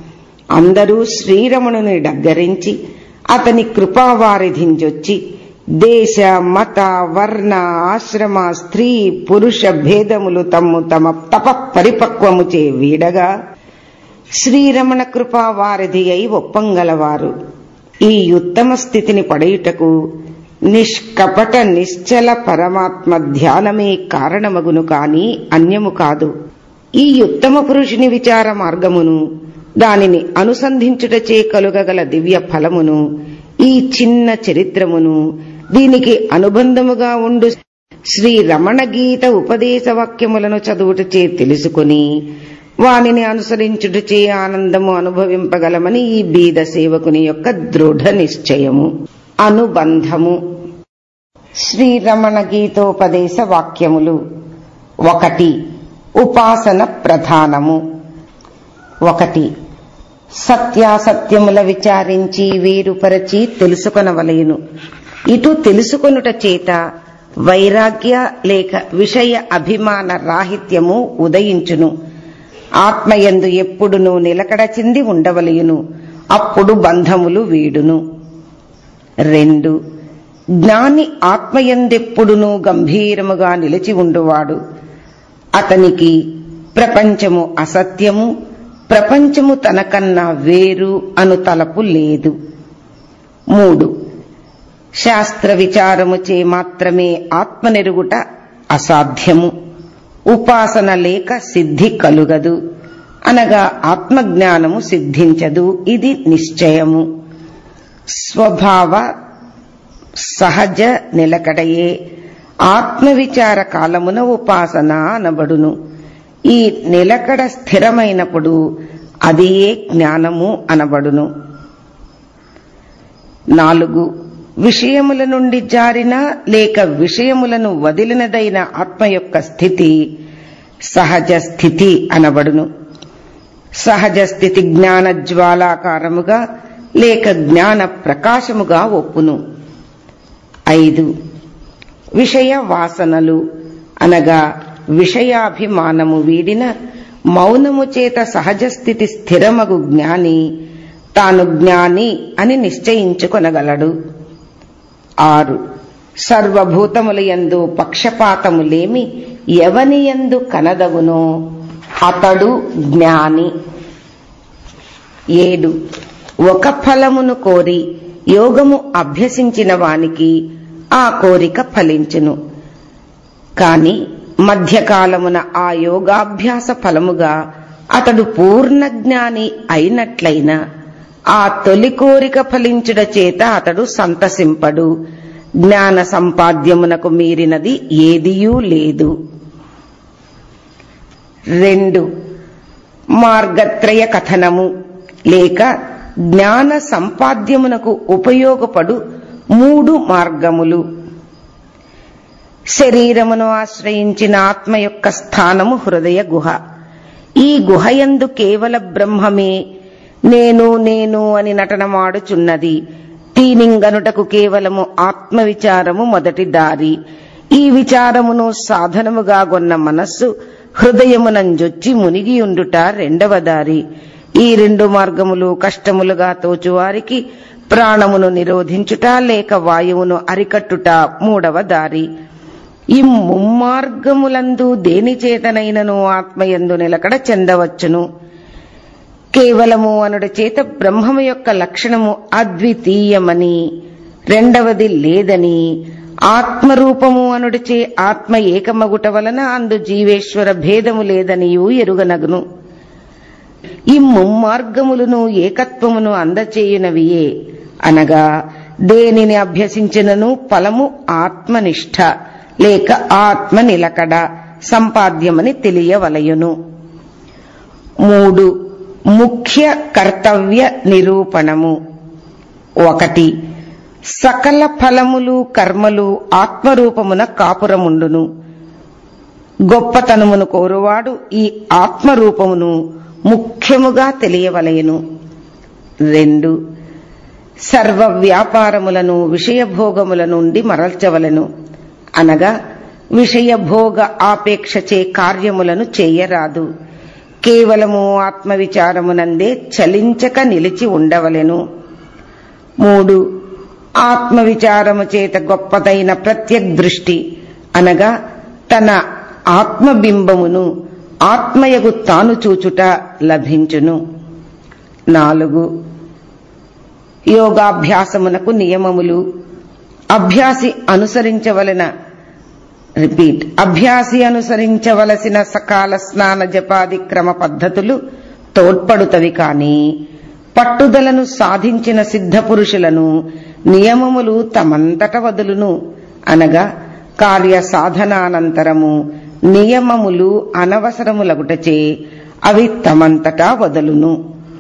అందరూ శ్రీరమణుని దగ్గరించి అతని కృపావారిధించొచ్చి దేశ మత వర్ణ ఆశ్రమ స్త్రీ పురుష భేదములు తమ్ము తమ తప పరిపక్వముచే వీడగా శ్రీరమణ కృపా వారిధి అయి ఒప్పంగలవారు ఈ ఉత్తమ స్థితిని పడయుటకు నిష్కపట నిశ్చల పరమాత్మ ధ్యానమే కారణమగును కాని అన్యము కాదు ఈ ఉత్తమ పురుషుని విచార మార్గమును దానిని అనుసంధించుటచే కలుగగల దివ్య ఫలమును ఈ చిన్న చరిత్రమును దీనికి అనుబంధముగా ఉండు శ్రీ రమణ గీత ఉపదేశ వాక్యములను చదువుటచే తెలుసుకుని వానిని అనుసరించుటచే ఆనందము అనుభవింపగలమని ఈ బీద సేవకుని యొక్క దృఢ నిశ్చయము అనుబంధము శ్రీరమణ గీతోపదేశ వాక్యములు ఒకటి ఉపాసన ప్రధానము ఒకటి సత్యాసత్యముల విచారించి వేరుపరచి తెలుసుకొనవలయును ఇటు తెలుసుకొనుట చేత వైరాగ్య లేక విషయ అభిమాన రాహిత్యము ఉదయించును ఆత్మయందు ఎప్పుడునూ నిలకడ చెంది ఉండవలయును అప్పుడు బంధములు వీడును రెండు జ్ఞాని ఆత్మయందెప్పుడునూ గంభీరముగా నిలిచి ఉండువాడు అతనికి ప్రపంచము అసత్యము ప్రపంచము తనకన్నా వేరు అను తలపు లేదు మూడు శాస్త్ర విచారము చే మాత్రమే ఆత్మనెరుగుట అసాధ్యము ఉపాసన లేక సిద్ధి కలుగదు అనగా ఆత్మజ్ఞానము సిద్ధించదు ఇది నిశ్చయము స్వభావ సహజ నిలకడయే ఆత్మవిచార కాలమున ఉపాసన అనబడును ఈ నిలకడ స్థిరమైనప్పుడు అది ఏ జ్ఞానము అనబడును నాలుగు విషయముల నుండి జారిన లేక విషయములను వదిలినదైన ఆత్మ యొక్క స్థితి సహజ స్థితి అనబడును సహజ స్థితి జ్ఞాన జ్వాలాకారముగా లేక జ్ఞాన ప్రకాశముగా ఒప్పును ఐదు విషయ వాసనలు అనగా విషయాభిమానము వీడిన మౌనము చేత సహజ స్థితి స్థిరమగు జ్ఞాని తాను జ్ఞాని అని నిశ్చయించుకొనగలడు ఆరు సర్వభూతముల యందు పక్షపాతములేమి ఎవని యందు కనదగునో అతడు జ్ఞాని ఏడు ఒక ఫలమును కోరి యోగము అభ్యసించిన వానికి ఆ కోరిక ఫలించును కాని మధ్యకాలమున ఆ యోగాభ్యాస ఫలముగా అతడు పూర్ణ జ్ఞాని అయినట్లయినా ఆ తొలి కోరిక ఫలించుట చేత అతడు సంతసింపడు జ్ఞాన సంపాద్యమునకు మీరినది ఏదియూ లేదు రెండు మార్గత్రయ కథనము లేక జ్ఞాన సంపాద్యమునకు ఉపయోగపడు మూడు మార్గములు శరీరమును ఆశ్రయించిన ఆత్మ యొక్క స్థానము హృదయ గుహ ఈ గుహయందు కేవల బ్రహ్మమే నేను నేను అని నటనమాడుచున్నది తీనింగనుటకు కేవలము ఆత్మ విచారము మొదటి దారి ఈ విచారమును సాధనముగా గొన్న మనస్సు హృదయమునంజొచ్చి మునిగియుండుట రెండవ దారి ఈ రెండు మార్గములు కష్టములుగా తోచువారికి ప్రాణమును నిరోధించుట లేక వాయువును అరికట్టుట మూడవ దారి ఈ ముమ్మార్గములందు దేని చేతనైనను ఆత్మయందు నిలకడ చెందవచ్చును కేవలము అనుడి చేత బ్రహ్మము యొక్క లక్షణము అద్వితీయమని రెండవది లేదని ఆత్మరూపము అనుడిచే ఆత్మ ఏకమగుట వలన అందు జీవేశ్వర భేదము లేదనియూ ఎరుగనగును ఈ ముమ్మార్గములను ఏకత్వమును అందచేయునవియే అనగా దేనిని అభ్యసించినను ఫలము ఆత్మనిష్ట లేక ఆత్మ నిలకడ సంపాద్యమని తెలియవలయును మూడు ముఖ్య కర్తవ్య నిరూపణము ఒకటి సకల ఫలములు కర్మలు ఆత్మరూపమున కాపురముండును గొప్పతనమును కోరువాడు ఈ ఆత్మరూపమును ముఖ్యముగా తెలియవలయను రెండు సర్వ వ్యాపారములను విషయభోగముల నుండి మరల్చవలను అనగా విషయభోగ ఆపేక్షచే కార్యములను చేయరాదు కేవలము ఆత్మవిచారమునందే చలించక నిలిచి ఉండవలెను మూడు ఆత్మవిచారము చేత గొప్పదైన ప్రత్యక్ దృష్టి అనగా తన ఆత్మబింబమును ఆత్మయగు తాను చూచుట లభించును నాలుగు యోగాభ్యాసమునకు నియమములు అభ్యాసి అనుసరించవలన రిపీట్ అభ్యాసి అనుసరించవలసిన సకాల స్నాన జపాది క్రమ పద్ధతులు తోడ్పడుతవి కాని పట్టుదలను సాధించిన సిద్ధ పురుషులను నియమములు తమంతట వదులును అనగా కార్య సాధనానంతరము నియమములు అనవసరములగుటచే అవి తమంతటా వదలును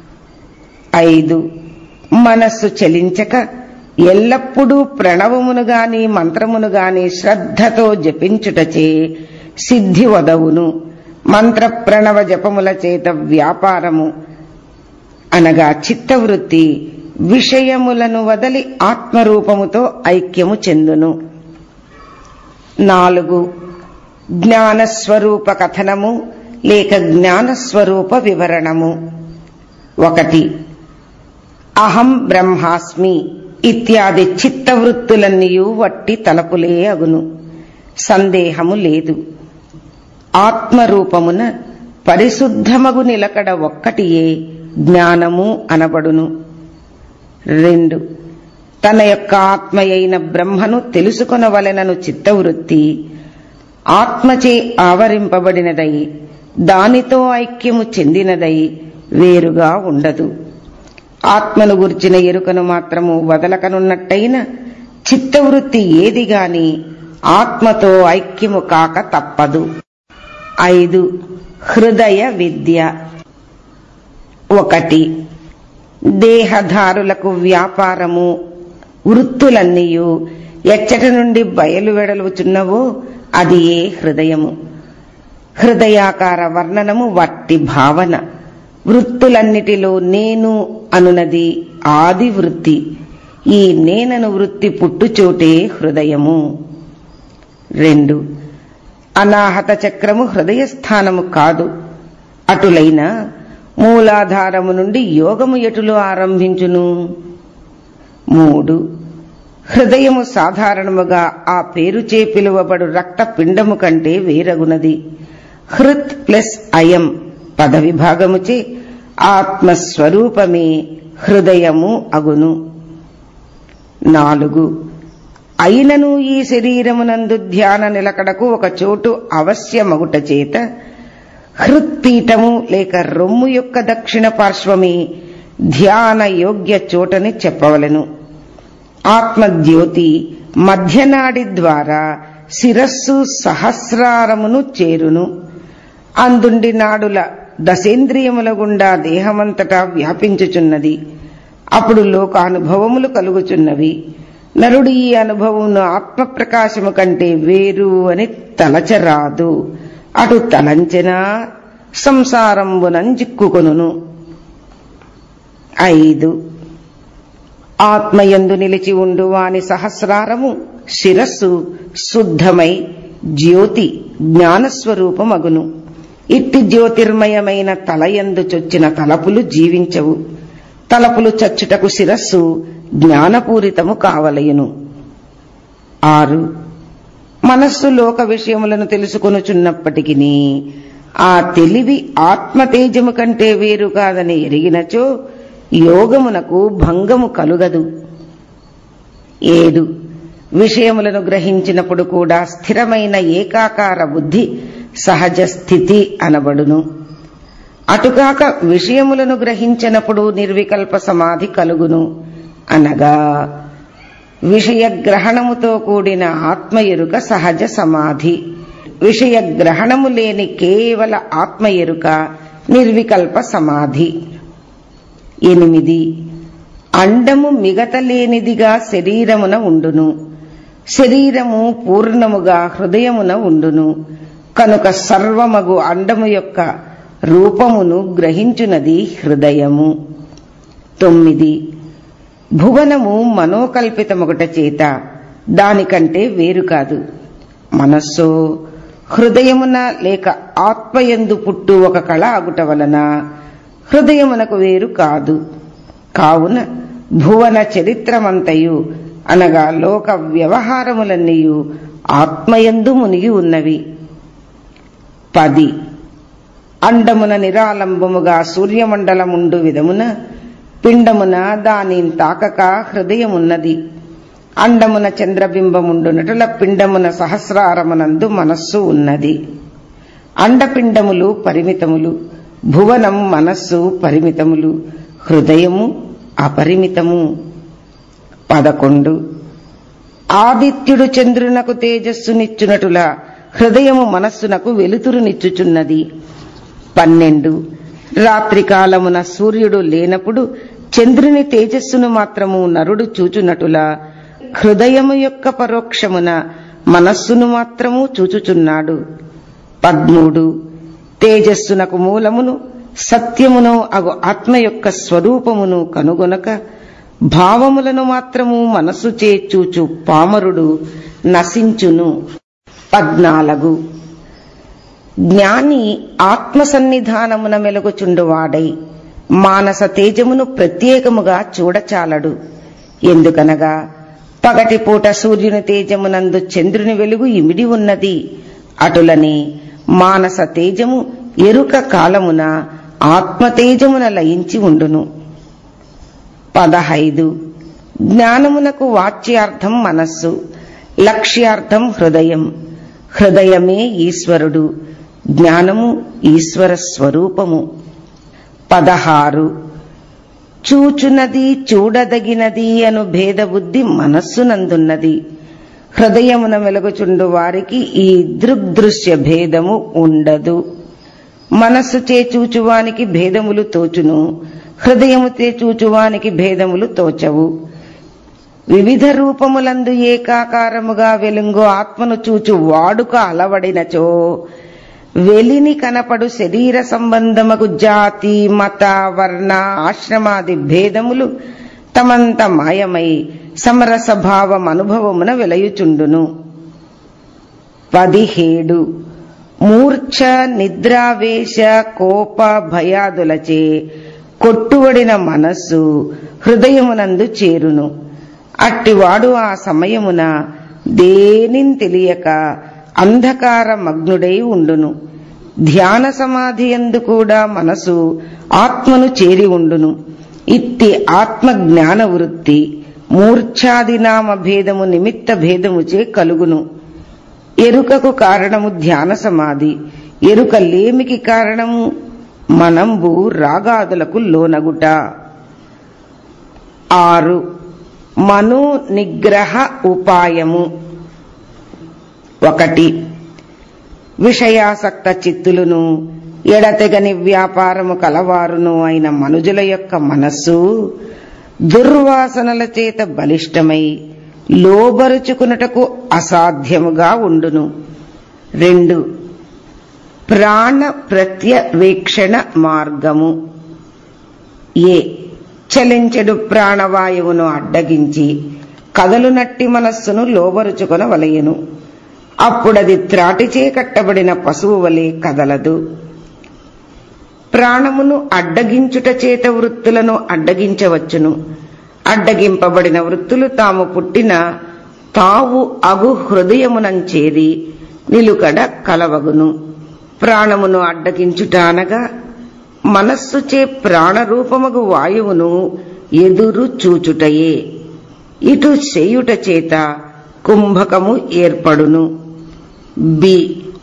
ఐదు మనస్సు చలించక ఎల్లప్పుడూ ప్రణవమును గాని మంత్రమును గాని శ్రద్ధతో జపించుటచే సిద్ధి వదవును మంత్ర ప్రణవ జపముల చేత వ్యాపారము అనగా చిత్తవృత్తి విషయములను వదలి ఆత్మరూపముతో ఐక్యము చెందును నాలుగు జ్ఞానస్వరూప కథనము లేక జ్ఞానస్వరూప వివరణము ఒకటి అహం బ్రహ్మాస్మి ఇత్యాది చిత్తవృత్తులన్నీయు వట్టి తలపులే అగును సందేహము లేదు ఆత్మరూపమున పరిశుద్ధమగు నిలకడ ఒక్కటియే జ్ఞానము అనబడును రెండు తన యొక్క ఆత్మయైన బ్రహ్మను తెలుసుకొనవలెనను చిత్తవృత్తి ఆత్మచే ఆవరింపబడినదై దానితో ఐక్యము చెందినదై వేరుగా ఉండదు ఆత్మను గుర్చిన ఎరుకను మాత్రము వదలకనున్నట్టయిన చిత్తవృత్తి ఏది గాని ఆత్మతో ఐక్యము కాక తప్పదు ఐదు హృదయ విద్య ఒకటి దేహధారులకు వ్యాపారము వృత్తులన్నీయు ఎచ్చట నుండి బయలు వెడలుచున్నవో అది ఏ హృదయము హృదయాకార వర్ణనము వట్టి భావన వృత్తులన్నిటిలో నేను అనునది ఆది వృత్తి ఈ నేనను వృత్తి పుట్టుచోటే హృదయము రెండు అనాహత చక్రము హృదయస్థానము కాదు అటులైన మూలాధారము నుండి యోగము ఎటులో ఆరంభించును మూడు హృదయము సాధారణముగా ఆ పేరుచే పిలువబడు రక్త పిండము కంటే వేరగునది హృత్ ప్లస్ అయం పద విభాగముచే ఆత్మస్వరూపమే హృదయము అగును నాలుగు అయినను ఈ శరీరమునందు ధ్యాన నిలకడకు ఒక చోటు అవశ్యమగుట చేత హృత్పీఠము లేక రొమ్ము యొక్క దక్షిణ పార్శ్వమే ధ్యాన యోగ్య చోటని చెప్పవలను ఆత్మజ్యోతి మధ్యనాడి ద్వారా శిరస్సు సహస్రారమును చేరును అందుండి నాడుల దశేంద్రియముల గుండా దేహమంతటా వ్యాపించుచున్నది అప్పుడు లోకానుభవములు కలుగుచున్నవి నరుడు ఈ అనుభవమును ఆత్మప్రకాశము కంటే వేరు అని తలచరాదు అటు తలంచెనా సంసారంబునంజిక్కుకొనును ఐదు ఆత్మయందు నిలిచి ఉండు వాని సహస్రారము శిరస్సు శుద్ధమై జ్యోతి జ్ఞానస్వరూపమగును ఇట్టి జ్యోతిర్మయమైన తలయందు చొచ్చిన తలపులు జీవించవు తలపులు చచ్చుటకు శిరస్సు జ్ఞానపూరితము కావలయును ఆరు మనస్సు లోక విషయములను తెలుసుకొనుచున్నప్పటికీ ఆ తెలివి ఆత్మతేజము కంటే వేరు కాదని ఎరిగినచో యోగమునకు భంగము కలుగదు ఏడు విషయములను గ్రహించినప్పుడు కూడా స్థిరమైన ఏకాకార బుద్ధి సహజ స్థితి అనబడును అటుకాక విషయములను గ్రహించినప్పుడు నిర్వికల్ప సమాధి కలుగును అనగా విషయ గ్రహణముతో కూడిన ఆత్మ ఎరుక సహజ సమాధి విషయ గ్రహణము లేని కేవల ఆత్మ ఎరుక నిర్వికల్ప సమాధి ఎనిమిది అండము మిగతలేనిదిగా శరీరమున ఉండును శరీరము పూర్ణముగా హృదయమున ఉండును కనుక సర్వమగు అండము యొక్క రూపమును గ్రహించునది హృదయము తొమ్మిది భువనము మనోకల్పితమొకట చేత దానికంటే వేరు కాదు మనస్సు హృదయమున లేక ఆత్మయందు పుట్టు ఒక కళ అగుట వలన హృదయమునకు వేరు కాదు కావున భువన చరిత్రమంతయు అనగా లోక వ్యవహారములన్నీయు ఆత్మయందు మునిగి ఉన్నవి పది అండమున నిరాలంబముగా సూర్యమండలముండు విధమున పిండమున దాని తాకక హృదయమున్నది అండమున చంద్రబింబముండునటుల పిండమున సహస్రారమునందు మనస్సు ఉన్నది అండపిండములు పరిమితములు భువనం మనస్సు పరిమితములు హృదయము అపరిమితము పదకొండు ఆదిత్యుడు చంద్రునకు తేజస్సునిచ్చునటుల హృదయము మనస్సునకు వెలుతురునిచ్చుచున్నది పన్నెండు రాత్రికాలమున సూర్యుడు లేనప్పుడు చంద్రుని తేజస్సును మాత్రము నరుడు చూచునటులా హృదయము యొక్క పరోక్షమున మనస్సును మాత్రము చూచుచున్నాడు పద్మూడు తేజస్సునకు మూలమును సత్యమును అగు ఆత్మ యొక్క స్వరూపమును కనుగొనక భావములను మాత్రము మనస్సుచే చూచు పామరుడు నశించును పద్నాలుగు జ్ఞాని ఆత్మ సన్నిధానమున మెలుగుచుండువాడై మానస తేజమును ప్రత్యేకముగా చూడచాలడు ఎందుకనగా పగటిపూట సూర్యుని తేజమునందు చంద్రుని వెలుగు ఇమిడి ఉన్నది అటులని మానస తేజము ఎరుక కాలమున ఆత్మతేజమున లయించి ఉండును పదహైదు జ్ఞానమునకు వాచ్యార్థం మనస్సు లక్ష్యార్థం హృదయం హృదయమే ఈశ్వరుడు జ్ఞానము ఈశ్వర స్వరూపము పదహారు చూచునది చూడదగినది అను భేదబుద్ధి మనస్సునందున్నది హృదయమున వెలుగుచుండు వారికి ఈ దృగ్దృశ్య భేదము ఉండదు మనస్సు చే చూచువానికి భేదములు తోచును హృదయము చే చూచువానికి భేదములు తోచవు వివిధ రూపములందు ఏకాకారముగా వెలుంగు ఆత్మను చూచు వాడుక అలవడినచో వెలిని కనపడు శరీర సంబంధముకు జాతి మత వర్ణ ఆశ్రమాది భేదములు తమంత మాయమై సమరస భావం అనుభవమున వెలయుచుండును పదిహేడు మూర్ఛ నిద్రావేశ కోప భయాదులచే కొట్టువడిన మనస్సు హృదయమునందు చేరును అట్టివాడు ఆ సమయమున దేనిని తెలియక అంధకార మగ్నుడై ఉండును ధ్యాన సమాధి ఎందు కూడా మనసు ఆత్మను చేరి ఉండును ఇట్టి ఆత్మ జ్ఞాన వృత్తి మూర్ఛాదినామ భేదము నిమిత్త భేదముచే కలుగును ఎరుకకు కారణము ధ్యాన సమాధి ఎరుక లేమికి కారణము మనంబు రాగాదులకు లోనగుట ఆరు మనో నిగ్రహ ఉపాయము ఒకటి విషయాసక్త చిత్తులను ఎడతెగని వ్యాపారము కలవారును అయిన మనుజుల యొక్క మనస్సు దుర్వాసనల చేత బలిష్టమై లోబరుచుకున్నటకు అసాధ్యముగా ఉండును రెండు ప్రాణ ప్రత్యవేక్షణ మార్గము ఏ చలించెడు ప్రాణవాయువును అడ్డగించి కదలునట్టి మనస్సును లోబరుచుకొనవలయను అప్పుడది త్రాటిచే కట్టబడిన పశువు వలె కదలదు ప్రాణమును అడ్డగించుట చేత వృత్తులను అడ్డగించవచ్చును అడ్డగింపబడిన వృత్తులు తాము పుట్టిన తావు అగు హృదయమునంచేరి నిలుకడ కలవగును ప్రాణమును అడ్డగించుట అనగా మనస్సుచే ప్రాణరూపముగు వాయువును ఎదురు చూచుటయే ఇటు చేయుట చేత కుంభకము ఏర్పడును బి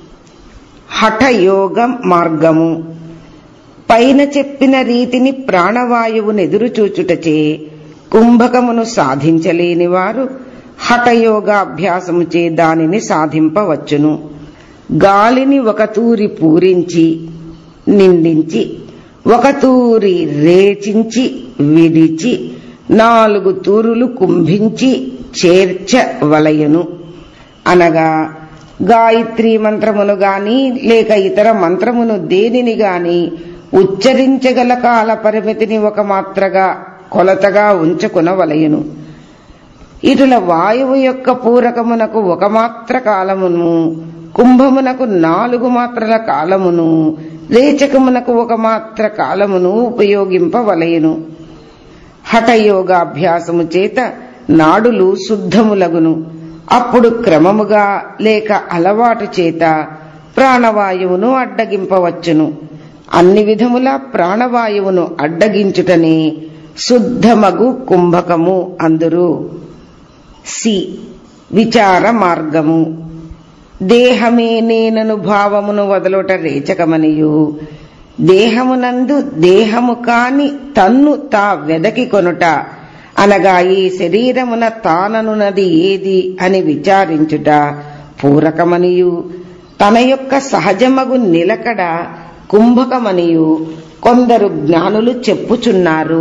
హఠయోగ మార్గము పైన చెప్పిన రీతిని ప్రాణవాయువును ఎదురుచూచుటచే కుంభకమును సాధించలేని వారు హఠయోగాభ్యాసముచే దానిని సాధింపవచ్చును గాలిని ఒక తూరి పూరించి నిండించి ఒక తూరి రేచించి విడిచి నాలుగు తూరులు కుంభించి చేర్చవలయను అనగా గాయత్రి మంత్రమును గాని లేక ఇతర మంత్రమును దేనిని గాని ఉచ్చరించగల కాల పరిమితిని ఒక మాత్రగా కొలతగా ఉంచుకునవలయను ఇటుల వాయువు యొక్క పూరకమునకు ఒక మాత్ర కాలమును కుంభమునకు నాలుగు మాత్రల కాలమును రేచకమునకు ఒక మాత్ర కాలమును ఉపయోగింపవలయను హఠయోగాభ్యాసము చేత నాడులు శుద్ధములగును అప్పుడు క్రమముగా లేక అలవాటు చేత ప్రాణవాయువును అడ్డగింపవచ్చును అన్ని విధముల ప్రాణవాయువును అడ్డగించుటనే శుద్ధమగు కుంభకము అందురు సి విచార మార్గము దేహమే నేనను భావమును వదలుట రేచకమనియు దేహమునందు దేహము కాని తన్ను తా వెదకి కొనుట అనగా ఈ శరీరమున తాననున్నది ఏది అని విచారించుట పూరకమనియు తన యొక్క సహజమగు నిలకడ కుంభకమనియు కొందరు జ్ఞానులు చెప్పుచున్నారు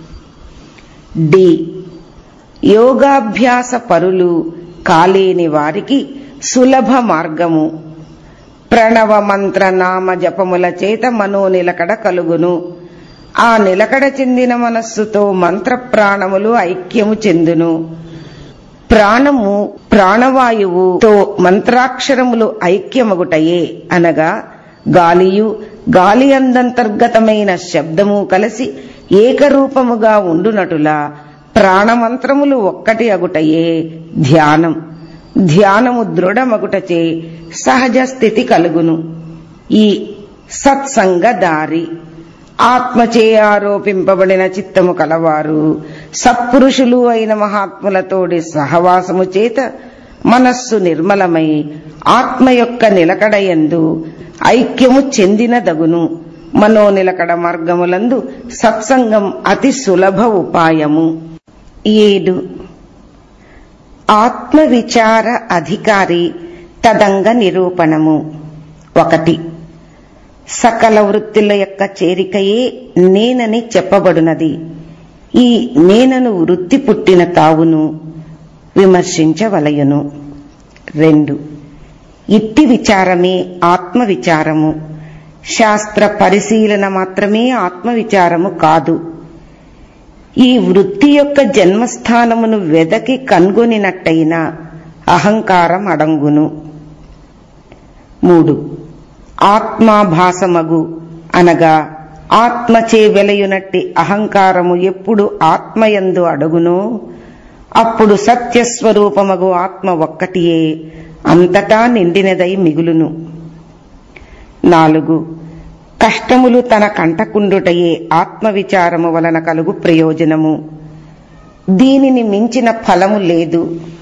డి యోగాభ్యాస పరులు కాలేని వారికి సులభ మార్గము ప్రణవ మంత్ర నామ జపముల చేత మనో నిలకడ కలుగును ఆ నిలకడ చెందిన మనస్సుతో మంత్ర ప్రాణములు ఐక్యము చెందును ప్రాణము ప్రాణవాయువుతో మంత్రాక్షరములు ఐక్యమగుటయే అనగా గాలియు గాలి అందంతర్గతమైన శబ్దము కలిసి ఏకరూపముగా ఉండునటులా ప్రాణమంత్రములు ఒక్కటి అగుటయే ధ్యానం ధ్యానము దృఢమగుటచే సహజ స్థితి కలుగును ఈ సత్సంగదారి ఆత్మచే ఆరోపింపబడిన చిత్తము కలవారు సత్పురుషులు అయిన మహాత్ములతోడి సహవాసము చేత మనస్సు నిర్మలమై ఆత్మ యొక్క నిలకడయందు ఐక్యము చెందినదగును మనోనిలకడ మార్గములందు సత్సంగం అతి సులభ ఉపాయము ఏడు ఆత్మ విచార అధికారి తదంగ నిరూపణము ఒకటి సకల వృత్తుల యొక్క చేరికయే నేనని చెప్పబడునది ఈ నేనను వృత్తి పుట్టిన తావును విమర్శించవలయును రెండు ఇట్టి విచారమే ఆత్మ విచారము శాస్త్ర పరిశీలన మాత్రమే ఆత్మ విచారము కాదు ఈ వృత్తి యొక్క జన్మస్థానమును వెదకి కనుగొనినట్టయిన అహంకారం అడంగును మూడు ఆత్మాభాసమగు అనగా ఆత్మచే వెలయునట్టి అహంకారము ఎప్పుడు ఆత్మయందు అడుగునో అప్పుడు సత్యస్వరూపమగు ఆత్మ ఒక్కటియే అంతటా నిండినదై మిగులును నాలుగు కష్టములు తన కంటకుండుటయే ఆత్మవిచారము వలన కలుగు ప్రయోజనము దీనిని మించిన ఫలము లేదు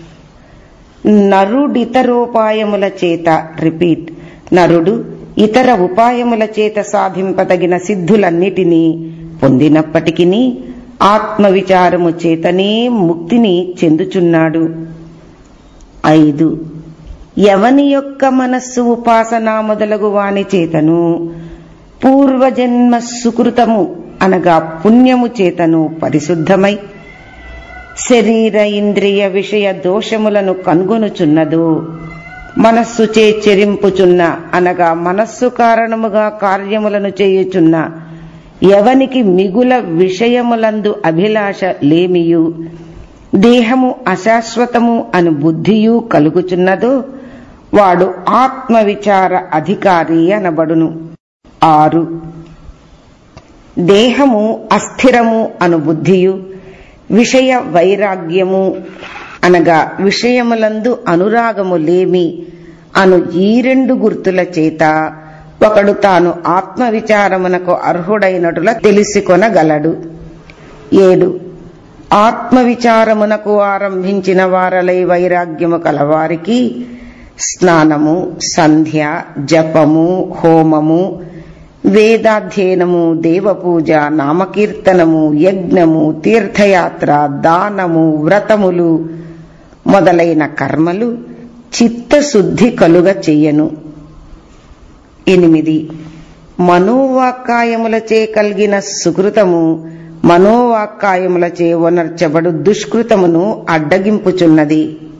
నరుడితరోపాయముల చేత రిపీట్ నరుడు ఇతర ఉపాయముల చేత సాధింపదగిన సిద్ధులన్నిటినీ పొందినప్పటికీ ఆత్మవిచారము చేతనే ముక్తిని చెందుచున్నాడు ఐదు ఎవని యొక్క మనస్సు ఉపాసనా మొదలగు వాని చేతను పూర్వజన్మ సుకృతము అనగా పుణ్యము చేతను పరిశుద్ధమై శరీర ఇంద్రియ విషయ దోషములను కనుగొనుచున్నదు మనస్సు చే చెరింపుచున్న అనగా మనస్సు కారణముగా కార్యములను చేయుచున్న ఎవనికి మిగుల విషయములందు అభిలాష లేమియు దేహము అశాశ్వతము అను బుద్ధియు కలుగుచున్నదో వాడు ఆత్మవిచార అధికారి అనబడును ఆరు దేహము అస్థిరము అను బుద్ధియు విషయ వైరాగ్యము అనగా విషయములందు అనురాగము లేమి అను ఈ రెండు గుర్తుల చేత ఒకడు తాను ఆత్మవిచారమునకు అర్హుడైనటుల తెలిసికొనగలడు ఏడు ఆత్మవిచారమునకు ఆరంభించిన వారలై వైరాగ్యము కలవారికి స్నానము సంధ్య జపము హోమము వేదాధ్యయనము దేవపూజ నామకీర్తనము యజ్ఞము తీర్థయాత్ర దానము వ్రతములు మొదలైన కర్మలు చిత్తశుద్ధి కలుగ చెయ్యను ఎనిమిది మనోవాక్కాయములచే కలిగిన సుకృతము మనోవాక్కాయములచే వనర్చబడు దుష్కృతమును అడ్డగింపుచున్నది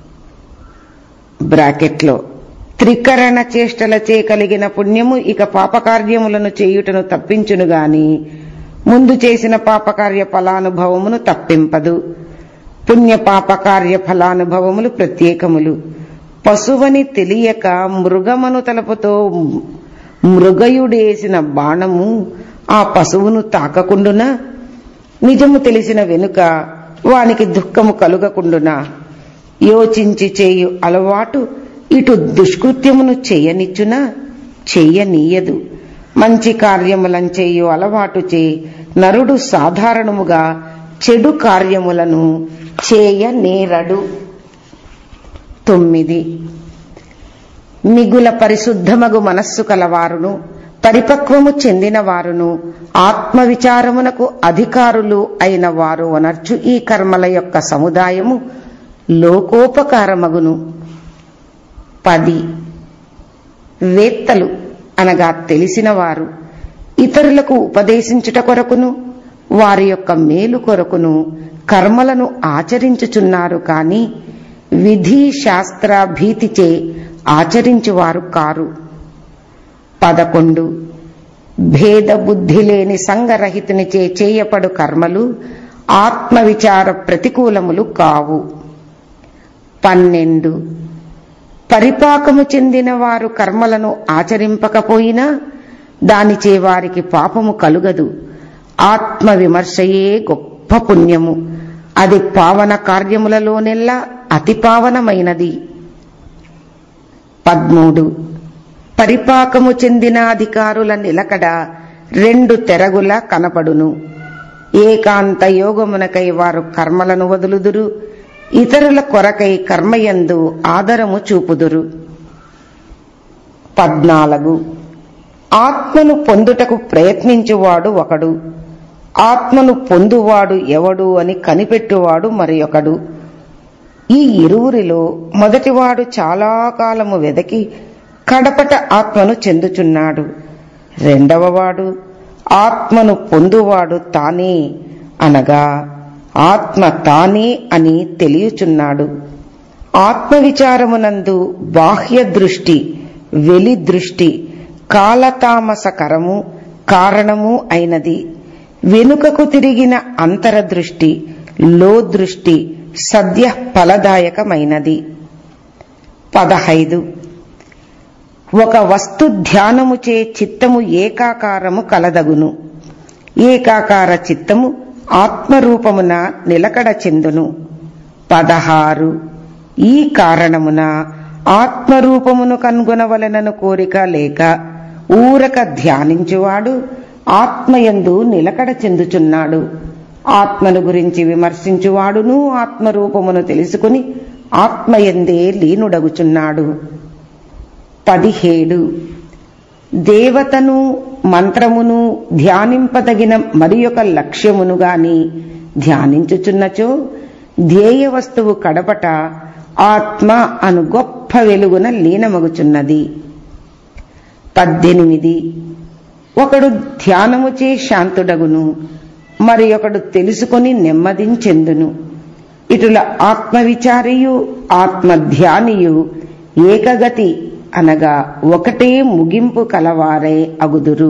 బ్రాకెట్లో త్రికరణ చేష్టలచే కలిగిన పుణ్యము ఇక పాపకార్యములను చేయుటను తప్పించును గాని ముందు చేసిన పాపకార్య ఫలానుభవమును తప్పింపదు పుణ్య పాపకార్య ఫలానుభవములు ప్రత్యేకములు పశువని తెలియక మృగమను తలపుతో మృగయుడేసిన బాణము ఆ పశువును తాకకుండునా నిజము తెలిసిన వెనుక వానికి దుఃఖము కలుగకుండునా యోచించి చేయు అలవాటు ఇటు దుష్కృత్యమును చేయనిచ్చునా చెయ్యనీయదు మంచి కార్యములను చేయు అలవాటు చే నరుడు సాధారణముగా చెడు కార్యములను చేయనేరడు తొమ్మిది మిగుల పరిశుద్ధమగు మనస్సు కలవారును పరిపక్వము చెందిన వారును ఆత్మవిచారమునకు అధికారులు అయిన వారు అనర్చు ఈ కర్మల యొక్క సముదాయము లోకోపకారమగును పది వేత్తలు అనగా తెలిసిన వారు ఇతరులకు ఉపదేశించుట కొరకును వారి యొక్క మేలు కొరకును కర్మలను ఆచరించుచున్నారు కాని విధి శాస్త్ర భీతిచే ఆచరించువారు కారు పదకొండు భేద బుద్ధి లేని సంగరహితునిచే చేయపడు కర్మలు ఆత్మవిచార ప్రతికూలములు కావు పన్నెండు పరిపాకము చెందిన వారు కర్మలను ఆచరింపకపోయినా దానిచే వారికి పాపము కలుగదు ఆత్మ విమర్శయే గొప్ప పుణ్యము అది పావన కార్యములలోనెల్లా అతి పావనమైనది పద్మూడు పరిపాకము చెందిన అధికారుల నిలకడ రెండు తెరగుల కనపడును ఏకాంత యోగమునకై వారు కర్మలను వదులుదురు ఇతరుల కొరకై కర్మయందు ఆదరము చూపుదురు పద్నాలుగు ఆత్మను పొందుటకు ప్రయత్నించువాడు ఒకడు ఆత్మను పొందువాడు ఎవడు అని కనిపెట్టువాడు మరి ఒకడు ఈ ఇరువురిలో మొదటివాడు చాలా కాలము వెదకి కడపట ఆత్మను చెందుచున్నాడు రెండవవాడు ఆత్మను పొందువాడు తానే అనగా ఆత్మ తానే అని తెలియచున్నాడు ఆత్మవిచారమునందు బాహ్య దృష్టి వెలి దృష్టి కాలతామసకరము కారణము అయినది వెనుకకు తిరిగిన అంతరదృష్టి లో దృష్టి సద్య ఫలదాయకమైనది పదహైదు ఒక వస్తు ధ్యానముచే చిత్తము ఏకాకారము కలదగును ఏకాకార చిత్తము ఆత్మరూపమున నిలకడ చెందును పదహారు ఈ కారణమున ఆత్మరూపమును కనుగొనవలనను కోరిక లేక ఊరక ధ్యానించువాడు ఆత్మయందు నిలకడ చెందుచున్నాడు ఆత్మను గురించి విమర్శించువాడును ఆత్మరూపమును తెలుసుకుని ఆత్మయందే లీనుడగుచున్నాడు పదిహేడు దేవతను మంత్రమును ధ్యానింపదగిన మరి ఒక లక్ష్యమును గాని ధ్యానించుచున్నచో ధ్యేయ వస్తువు కడపట ఆత్మ అను గొప్ప వెలుగున లీనమగుచున్నది పద్దెనిమిది ఒకడు ధ్యానముచే శాంతుడగును మరి ఒకడు తెలుసుకొని నెమ్మదించెందును ఇటుల ఆత్మవిచారియు ఆత్మధ్యానియు ఏకగతి అనగా ఒకటే ముగింపు కలవారే అగుదురు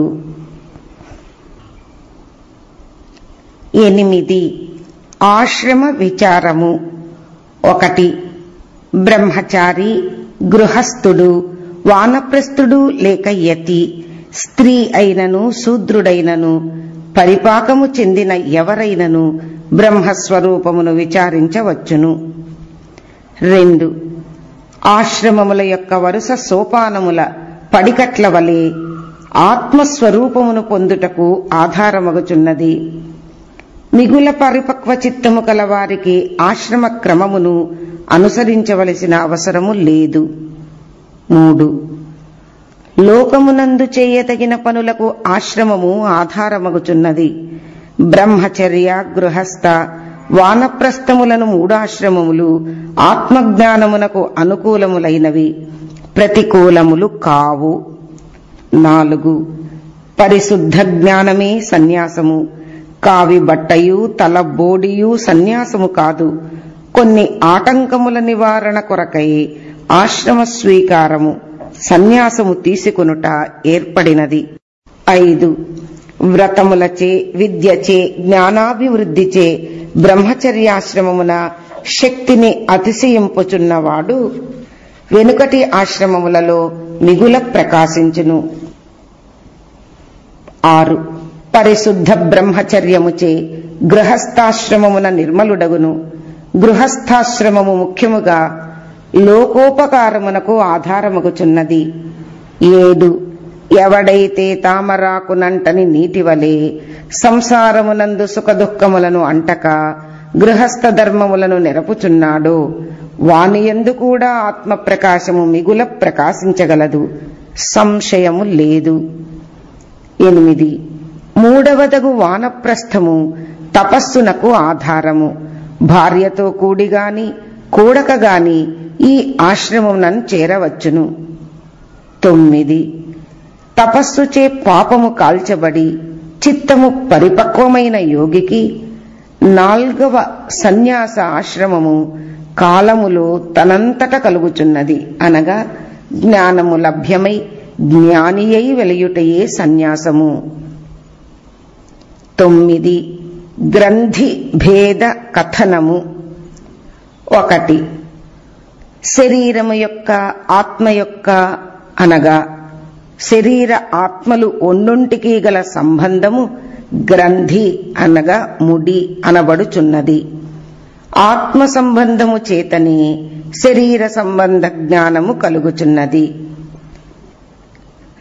ఎనిమిది ఆశ్రమ విచారము ఒకటి బ్రహ్మచారి గృహస్థుడు వానప్రస్థుడు లేక యతి స్త్రీ అయినను శూద్రుడైనను పరిపాకము చెందిన ఎవరైనను బ్రహ్మస్వరూపమును విచారించవచ్చును రెండు ఆశ్రమముల యొక్క వరుస సోపానముల పడికట్ల వలె ఆత్మస్వరూపమును పొందుటకు ఆధారమగుచున్నది మిగుల పరిపక్వ చిత్తము కల వారికి ఆశ్రమ క్రమమును అనుసరించవలసిన అవసరము లేదు మూడు లోకమునందు చేయతగిన పనులకు ఆశ్రమము ఆధారమగుచున్నది బ్రహ్మచర్య గృహస్థ వానప్రస్థములను మూడాశ్రమములు ఆత్మజ్ఞానమునకు అనుకూలములైనవి ప్రతికూలములు కావు నాలుగు పరిశుద్ధ జ్ఞానమే సన్యాసము కావి బట్టయు తల బోడియు సన్యాసము కాదు కొన్ని ఆటంకముల నివారణ కొరకై ఆశ్రమ స్వీకారము సన్యాసము తీసుకొనుట ఏర్పడినది ఐదు వ్రతములచే విద్యచే జ్ఞానాభివృద్ధిచే బ్రహ్మచర్యాశ్రమమున శక్తిని అతిశయింపుచున్నవాడు వెనుకటి ఆశ్రమములలో మిగుల ప్రకాశించును ఆరు పరిశుద్ధ బ్రహ్మచర్యముచే గృహస్థాశ్రమమున నిర్మలుడగును గృహస్థాశ్రమము ముఖ్యముగా లోకోపకారమునకు ఆధారమగుచున్నది ఏడు ఎవడైతే తామరాకునంటని నీటివలే సంసారమునందు సుఖదుఖములను అంటక గృహస్థ ధర్మములను నెరపుచున్నాడో వానియందు కూడా ఆత్మ ప్రకాశము మిగుల ప్రకాశించగలదు సంశయము లేదు ఎనిమిది మూడవదగు వానప్రస్థము తపస్సునకు ఆధారము భార్యతో కూడిగాని కూడకగాని ఈ ఆశ్రమమునను చేరవచ్చును తొమ్మిది తపస్సుచే పాపము కాల్చబడి చిత్తము పరిపక్వమైన యోగికి నాల్గవ సన్యాస ఆశ్రమము కాలములో తనంతట కలుగుచున్నది అనగా జ్ఞానము లభ్యమై జ్ఞానియై వెలయుటయే సన్యాసము తొమ్మిది గ్రంథి భేద కథనము ఒకటి శరీరము యొక్క ఆత్మ యొక్క అనగా శరీర ఆత్మలు ఒండొంటికి గల సంబంధము గ్రంథి అనగా ముడి అనబడుచున్నది ఆత్మ సంబంధము చేతనే శరీర సంబంధ జ్ఞానము కలుగుచున్నది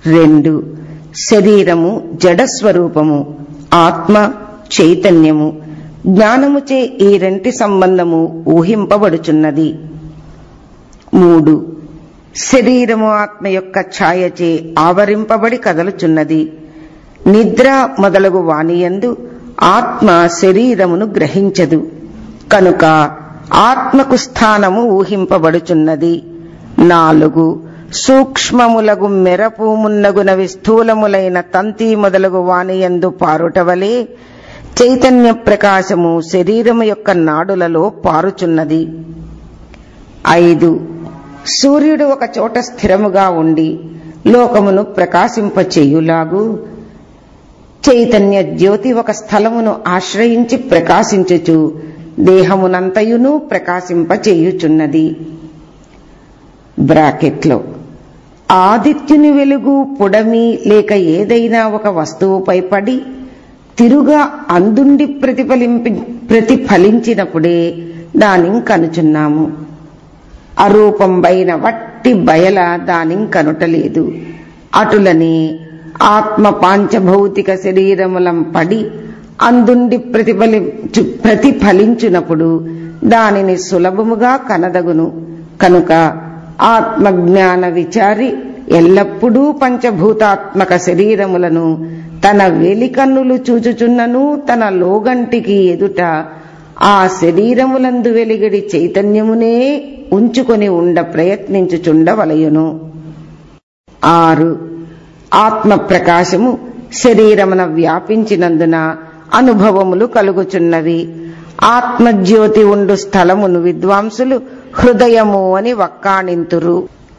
రెండు శరీరము జడస్వరూపము ఆత్మ చైతన్యము జ్ఞానముచే ఈ రెంటి సంబంధము ఊహింపబడుచున్నది మూడు శరీరము ఆత్మ యొక్క ఛాయచే ఆవరింపబడి కదలుచున్నది నిద్ర మొదలగు వాణియందు ఆత్మ శరీరమును గ్రహించదు కనుక ఆత్మకు స్థానము ఊహింపబడుచున్నది నాలుగు సూక్ష్మములగు మెరపు మున్నగునవి స్థూలములైన తంతి మొదలగు వాణియందు పారుటవలే చైతన్య ప్రకాశము శరీరము యొక్క నాడులలో పారుచున్నది ఐదు సూర్యుడు ఒక చోట స్థిరముగా ఉండి లోకమును ప్రకాశింపచేయులాగు చైతన్య జ్యోతి ఒక స్థలమును ఆశ్రయించి ప్రకాశించుచు దేహమునంతయును ప్రకాశింపచేయుచున్నది బ్రాకెట్లో ఆదిత్యుని వెలుగు పుడమి లేక ఏదైనా ఒక వస్తువుపై పడి తిరుగా అందుండి ప్రతిఫలింపి ప్రతిఫలించినప్పుడే దానిని కనుచున్నాము అరూపంబైన వట్టి బయల దానిం కనుటలేదు అటులని ఆత్మ పాంచభౌతిక శరీరములం పడి అందుండి ప్రతిఫలించు ప్రతిఫలించునప్పుడు దానిని సులభముగా కనదగును కనుక ఆత్మజ్ఞాన విచారి ఎల్లప్పుడూ పంచభూతాత్మక శరీరములను తన వెలికన్నులు చూచుచున్నను తన లోగంటికి ఎదుట ఆ శరీరములందు వెలిగిడి చైతన్యమునే ఉంచుకొని ఉండ ప్రయత్నించుచుండవలయును ఆరు ఆత్మ ప్రకాశము శరీరమున వ్యాపించినందున అనుభవములు కలుగుచున్నవి ఆత్మజ్యోతి ఉండు స్థలమును విద్వాంసులు హృదయము అని వక్కాణింతురు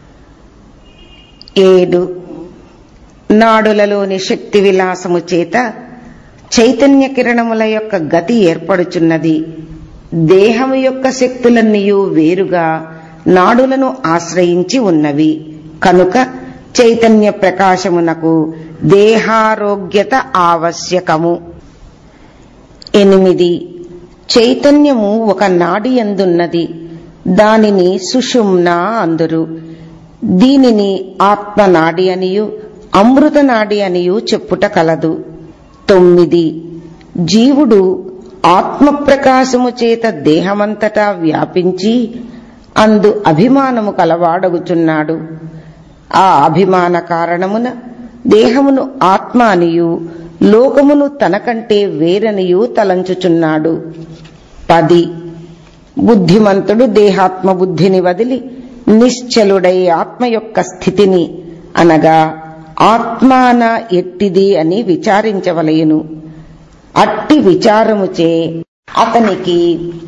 ఏడు నాడులలోని శక్తి విలాసము చేత చైతన్య కిరణముల యొక్క గతి ఏర్పడుచున్నది దేహము యొక్క శక్తులన్నీయు వేరుగా నాడులను ఆశ్రయించి ఉన్నవి కనుక చైతన్య ప్రకాశమునకు దేహారోగ్యత ఆవశ్యకము ఎనిమిది చైతన్యము ఒక నాడి అందున్నది దానిని సుషుమ్న అందురు దీనిని ఆత్మనాడి అనియు అమృత నాడి అనియు చెప్పుట కలదు తొమ్మిది జీవుడు ఆత్మ ప్రకాశము చేత దేహమంతటా వ్యాపించి అందు అభిమానము కలవాడగుచున్నాడు ఆ అభిమాన కారణమున దేహమును ఆత్మ అనియు లోకమును తనకంటే వేరనియు తలంచుచున్నాడు పది బుద్ధిమంతుడు దేహాత్మ బుద్ధిని వదిలి నిశ్చలుడై ఆత్మ యొక్క స్థితిని అనగా ఆత్మాన ఎట్టిది అని విచారించవలయును అట్టి విచారముచే అతనికి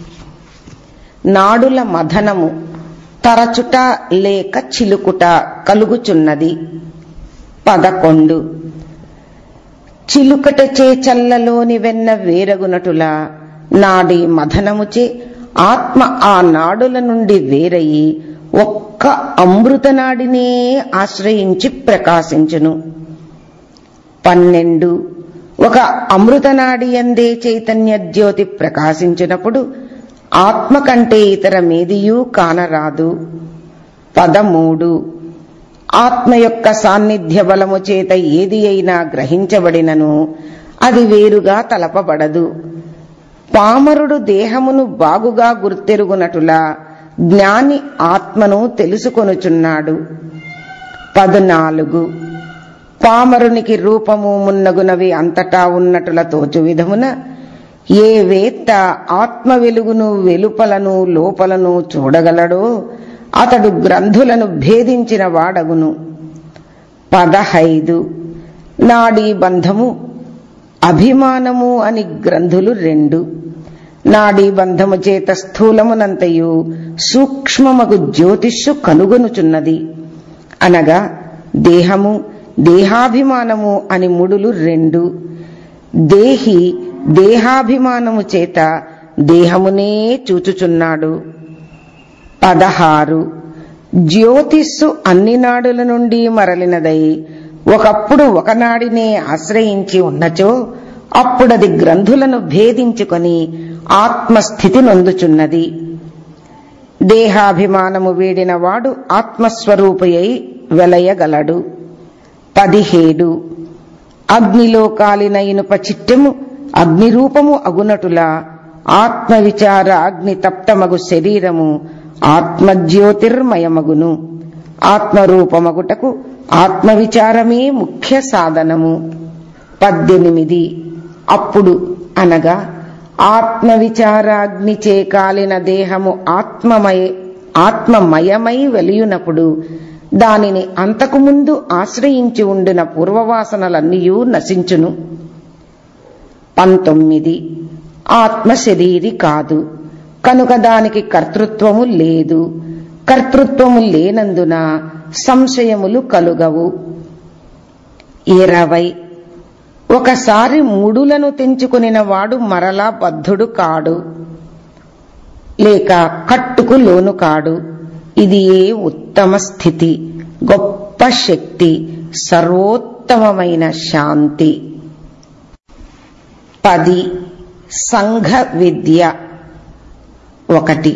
నాడుల మథనము తరచుట లేక చిలుకుట కలుగుచున్నది పదకొండు చిలుకటచే చల్లలోని వెన్న వేరగునటులా నాడి మథనముచే ఆత్మ ఆ నాడుల నుండి వేరయి ఒక్క అమృతనాడినే ఆశ్రయించి ప్రకాశించును పన్నెండు ఒక అమృతనాడి అందే చైతన్య జ్యోతి ప్రకాశించినప్పుడు ఆత్మ కంటే ఇతర మేదియూ కానరాదు పదమూడు ఆత్మ యొక్క సాన్నిధ్య బలము చేత ఏది అయినా గ్రహించబడినను అది వేరుగా తలపబడదు పామరుడు దేహమును బాగుగా గుర్తెరుగునటులా జ్ఞాని ఆత్మను తెలుసుకొనుచున్నాడు పద్నాలుగు పామరునికి రూపము మున్నగునవి అంతటా ఉన్నటుల తోచు విధమున ఏ వేత్త ఆత్మ వెలుగును వెలుపలను లోపలను చూడగలడో అతడు గ్రంథులను భేదించిన వాడగును పదహైదు నాడీ బంధము అభిమానము అని గ్రంథులు రెండు నాడీ బంధము చేత స్థూలమునంతయు సూక్ష్మమగు జ్యోతిష్సు కనుగొనుచున్నది అనగా దేహము దేహాభిమానము అని ముడులు రెండు దేహి దేహాభిమానము చేత దేహమునే చూచుచున్నాడు పదహారు జ్యోతిస్సు అన్ని నాడుల నుండి మరలినదై ఒకప్పుడు ఒక నాడినే ఆశ్రయించి ఉన్నచో అప్పుడది గ్రంథులను భేదించుకొని ఆత్మస్థితి నొందుచున్నది దేహాభిమానము వీడిన వాడు ఆత్మస్వరూపయై వెలయగలడు పదిహేడు అగ్నిలో కాలిన ఇనుప చిట్టెము అగ్నిరూపము అగునటులా ఆత్మవిచార అగ్ని తప్తమగు శరీరము ఆత్మజ్యోతిర్మయమగును ఆత్మరూపమగుటకు ఆత్మవిచారమే ముఖ్య సాధనము పద్దెనిమిది అప్పుడు అనగా ఆత్మవిచారాగ్నిచే కాలిన దేహము ఆత్మమయ ఆత్మమయమై వెలియునప్పుడు దానిని అంతకుముందు ఆశ్రయించి ఉండిన పూర్వవాసనలన్నీయూ నశించును పంతొమ్మిది ఆత్మ శరీరి కాదు కనుక దానికి కర్తృత్వము లేదు కర్తృత్వము లేనందున సంశయములు కలుగవు ఇరవై ఒకసారి ముడులను తెంచుకునిన వాడు మరలా బద్ధుడు కాడు లేక కట్టుకు లోను కాడు ఇది ఏ ఉత్తమ స్థితి గొప్ప శక్తి సర్వోత్తమమైన శాంతి పది సంఘ విద్య ఒకటి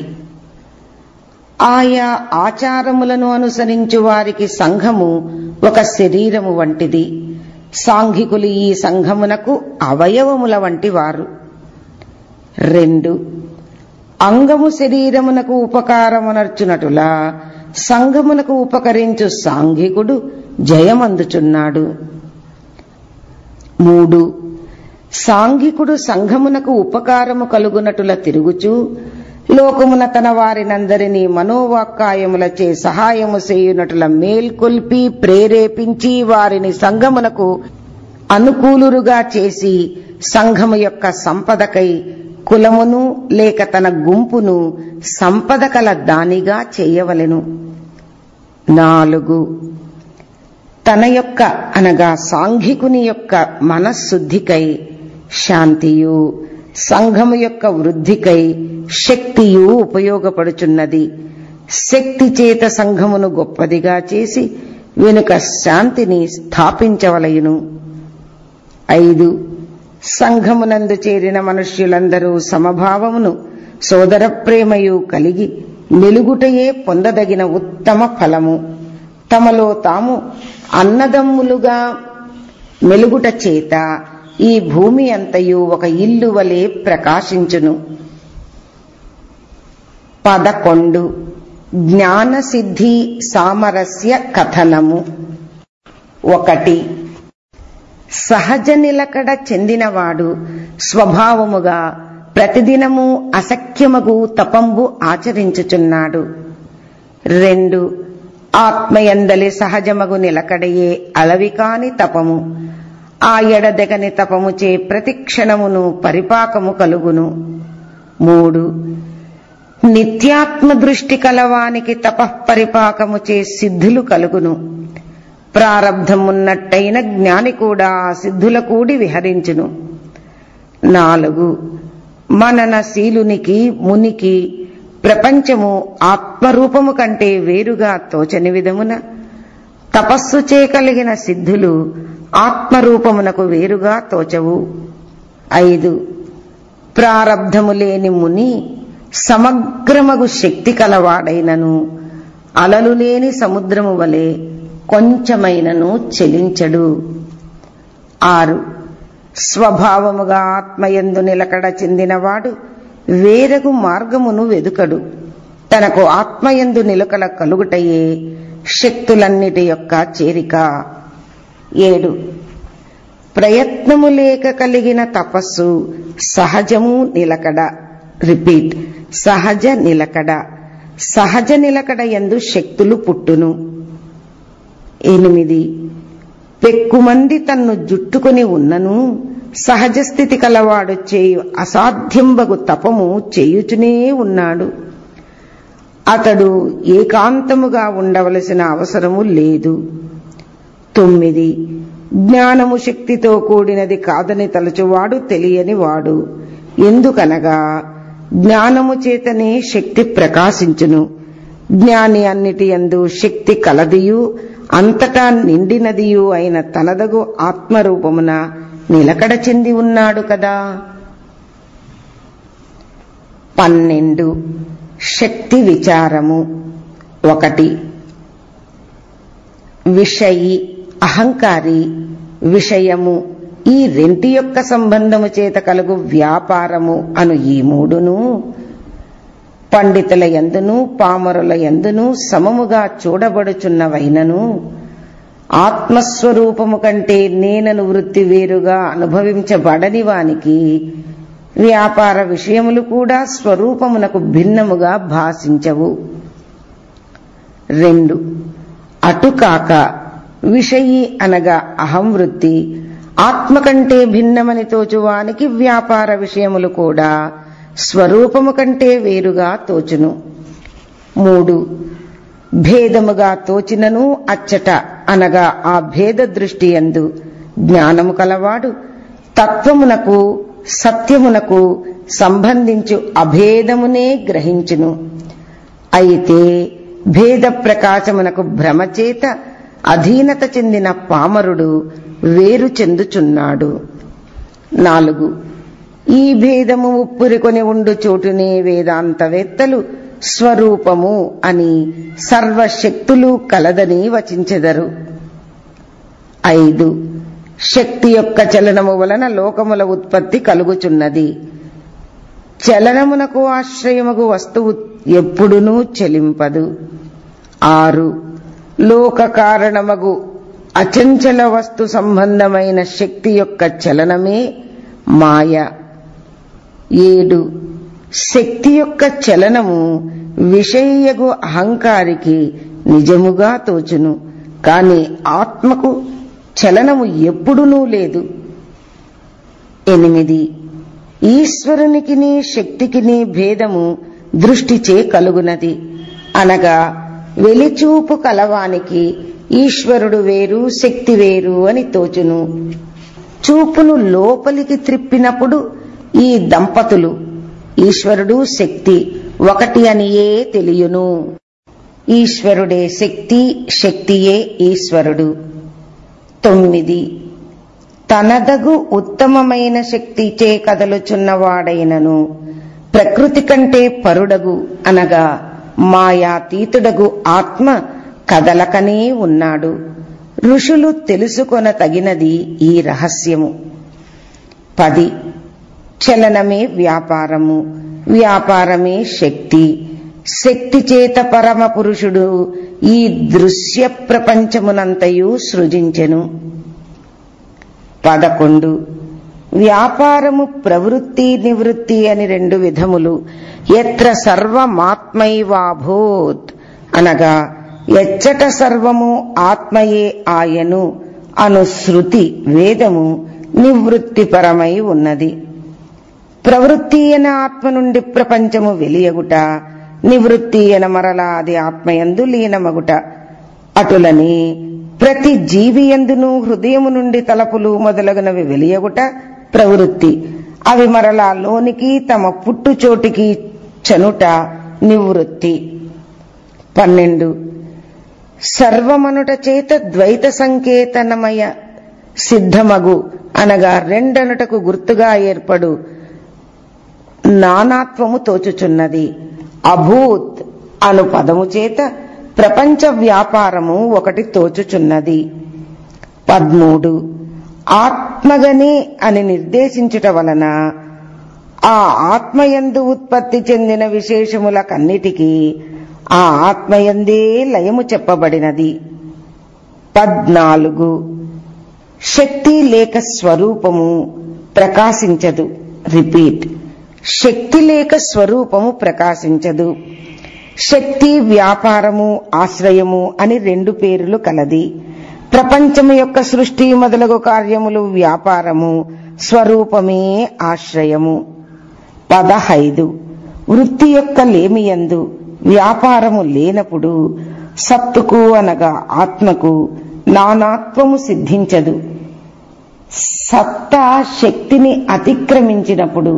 ఆయా ఆచారములను అనుసరించు వారికి సంఘము ఒక శరీరము వంటిది సాంఘికులు ఈ సంఘమునకు అవయవముల వంటి వారు రెండు అంగము శరీరమునకు ఉపకారమునర్చునటులా సంఘమునకు ఉపకరించు సాంఘికుడు జయమందుచున్నాడు మూడు సాంఘికుడు సంఘమునకు ఉపకారము కలుగునటుల తిరుగుచూ లోకమున తన వారినందరినీ మనోవాక్కాయములచే సహాయము చేయునటుల మేల్కొల్పి ప్రేరేపించి వారిని సంఘమునకు అనుకూలురుగా చేసి సంఘము యొక్క సంపదకై కులమును లేక తన గుంపును సంపద కల దానిగా చేయవలెను నాలుగు తన యొక్క అనగా సాంఘికుని యొక్క మనశుద్ధికై శాంతియు సంఘము యొక్క వృద్ధికై శక్తియు ఉపయోగపడుచున్నది శక్తి చేత సంఘమును గొప్పదిగా చేసి వెనుక శాంతిని స్థాపించవలయును ఐదు సంఘమునందు చేరిన మనుష్యులందరూ సమభావమును సోదర ప్రేమయు కలిగి మెలుగుటయే పొందదగిన ఉత్తమ ఫలము తమలో తాము అన్నదమ్ములుగా మెలుగుట చేత ఈ భూమి అంతయు ఒక ఇల్లు వలె ప్రకాశించును పదకొండు జ్ఞానసిద్ధి సామరస్య కథనము ఒకటి సహజ నిలకడ చెందినవాడు స్వభావముగా ప్రతిదినము అసఖ్యమగు తపంబు ఆచరించుచున్నాడు రెండు ఆత్మయందలి సహజమగు నిలకడయే అలవికాని తపము ఆ ఎడదెగని తపముచే ప్రతిక్షణమును పరిపాకము కలుగును మూడు నిత్యాత్మ దృష్టి కలవానికి తపఃపరిపాకముచే సిద్ధులు కలుగును ప్రారబ్ధమున్నట్టయిన జ్ఞాని కూడా సిద్ధుల కూడి విహరించును నాలుగు మననశీలునికి మునికి ప్రపంచము ఆత్మరూపము కంటే వేరుగా తోచని విధమున తపస్సు చేయగలిగిన సిద్ధులు ఆత్మరూపమునకు వేరుగా తోచవు ఐదు ప్రారబ్ధము లేని ముని సమగ్రమగు శక్తి కలవాడైనను అలలు లేని సముద్రము వలె కొంచెమైనను చెలించడు ఆరు స్వభావముగా ఆత్మయందు నిలకడ చెందినవాడు వేరగు మార్గమును వెదుకడు తనకు ఆత్మయందు నిలకడ కలుగుటయే శక్తులన్నిటి యొక్క చేరిక ఏడు ప్రయత్నము లేక కలిగిన తపస్సు సహజము నిలకడ రిపీట్ సహజ నిలకడ సహజ నిలకడ ఎందు శక్తులు పుట్టును ఎనిమిది పెక్కుమంది తన్ను జుట్టుకుని ఉన్నను సహజ స్థితి కలవాడు చేయు అసాధ్యంబగు తపము చేయుచునే ఉన్నాడు అతడు ఏకాంతముగా ఉండవలసిన అవసరము లేదు తొమ్మిది జ్ఞానము శక్తితో కూడినది కాదని తలచువాడు తెలియని వాడు ఎందుకనగా జ్ఞానము చేతనే శక్తి ప్రకాశించును జ్ఞాని అన్నిటి యందు శక్తి కలదియు అంతటా నిండినదియు అయిన తనదగు ఆత్మరూపమున నిలకడ చెంది ఉన్నాడు కదా పన్నెండు శక్తి విచారము ఒకటి విషయి అహంకారి విషయము ఈ రెంటి యొక్క సంబంధము చేత కలుగు వ్యాపారము అను ఈ మూడును పండితుల ఎందును పామరుల ఎందును సమముగా చూడబడుచున్నవైనను ఆత్మస్వరూపము కంటే నేనను వృత్తి వేరుగా అనుభవించబడని వానికి వ్యాపార విషయములు కూడా స్వరూపమునకు భిన్నముగా భాషించవు రెండు అటుకాక విషయి అనగా అహం వృత్తి ఆత్మ కంటే భిన్నమని తోచువానికి వ్యాపార విషయములు కూడా స్వరూపము కంటే వేరుగా తోచును మూడు భేదముగా తోచినను అచ్చట అనగా ఆ భేద దృష్టి ఎందు జ్ఞానము కలవాడు తత్వమునకు సత్యమునకు సంబంధించు అభేదమునే గ్రహించును అయితే భేద ప్రకాశమునకు భ్రమచేత అధీనత చెందిన పామరుడు వేరు చెందుచున్నాడు నాలుగు ఈ భేదము ఉప్పురికొని ఉండు చోటునే వేదాంతవేత్తలు స్వరూపము అని సర్వశక్తులు కలదని వచించెదరు ఐదు శక్తి యొక్క చలనము వలన లోకముల ఉత్పత్తి కలుగుచున్నది చలనమునకు ఆశ్రయముగు వస్తువు ఎప్పుడునూ చెలింపదు ఆరు లోక కారణమగు అచంచల వస్తు సంబంధమైన శక్తి యొక్క చలనమే మాయ ఏడు శక్తి యొక్క చలనము విషయగు అహంకారికి నిజముగా తోచును కాని ఆత్మకు చలనము ఎప్పుడునూ లేదు ఎనిమిది ఈశ్వరునికిని శక్తికిని భేదము దృష్టిచే కలుగునది అనగా వెలిచూపు కలవానికి ఈశ్వరుడు వేరు శక్తి వేరు అని తోచును చూపును లోపలికి త్రిప్పినప్పుడు ఈ దంపతులు ఈశ్వరుడు శక్తి ఒకటి అనియే తెలియను ఈశ్వరుడే శక్తి శక్తియే ఈశ్వరుడు తొమ్మిది తనదగు ఉత్తమమైన శక్తిచే కదలుచున్నవాడైనను ప్రకృతి కంటే పరుడగు అనగా మాయాతీతుడగు ఆత్మ కదలకనే ఉన్నాడు ఋషులు తెలుసుకొన తగినది ఈ రహస్యము పది చలనమే వ్యాపారము వ్యాపారమే శక్తి శక్తి చేత పరమ పురుషుడు ఈ దృశ్య ప్రపంచమునంతయు సృజించెను పదకొండు వ్యాపారము ప్రవృత్తి నివృత్తి అని రెండు విధములు ఎత్ర సర్వమాత్మైవాభూత్ అనగా ఎచ్చట సర్వము ఆత్మయే ఆయను అను శృతి వేదము నివృత్తిపరమై ఉన్నది ప్రవృత్తి అయిన ఆత్మ నుండి ప్రపంచము వెలియగుట నివృత్తి అయిన మరలా అది ఆత్మయందు లీనమగుట అటులని ప్రతి జీవి ఎందును హృదయము నుండి తలపులు మొదలగునవి వెలియగుట ప్రవృత్తి అవి మరలా లోనికి తమ పుట్టుచోటికి చనుట నివృత్తి పన్నెండు సర్వమనుట చేత ద్వైత సంకేతనమయ సిద్ధమగు అనగా రెండనుటకు గుర్తుగా ఏర్పడు నానాత్వము తోచుచున్నది అభూత్ అను పదము చేత ప్రపంచ వ్యాపారము ఒకటి తోచుచున్నది పద్మూడు ఆత్మగనే అని నిర్దేశించుట వలన ఆ ఆత్మయందు ఉత్పత్తి చెందిన విశేషములకన్నిటికీ ఆ ఆత్మయందే లయము చెప్పబడినది పద్నాలుగు శక్తి లేక స్వరూపము ప్రకాశించదు రిపీట్ శక్తి లేక స్వరూపము ప్రకాశించదు శక్తి వ్యాపారము ఆశ్రయము అని రెండు పేర్లు కలది ప్రపంచము యొక్క సృష్టి మొదలగు కార్యములు వ్యాపారము స్వరూపమే ఆశ్రయము పదహైదు వృత్తి యొక్క లేమియందు వ్యాపారము లేనప్పుడు సత్తుకు అనగా ఆత్మకు నానాత్వము సిద్ధించదు సత్తా శక్తిని అతిక్రమించినప్పుడు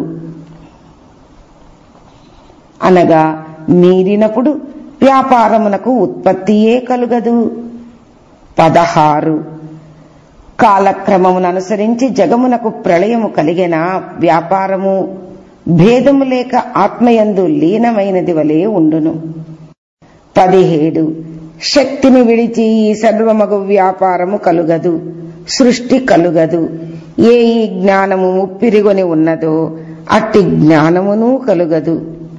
అనగా మీరినప్పుడు వ్యాపారమునకు ఉత్పత్తియే కలుగదు పదహారు కాలక్రమమును అనుసరించి జగమునకు ప్రళయము కలిగిన వ్యాపారము భేదము లేక ఆత్మయందు లీనమైనది వలె ఉండును పదిహేడు శక్తిని విడిచి ఈ సర్వమగు వ్యాపారము కలుగదు సృష్టి కలుగదు ఏ ఈ జ్ఞానము ముప్పిరిగొని ఉన్నదో అట్టి జ్ఞానమును కలుగదు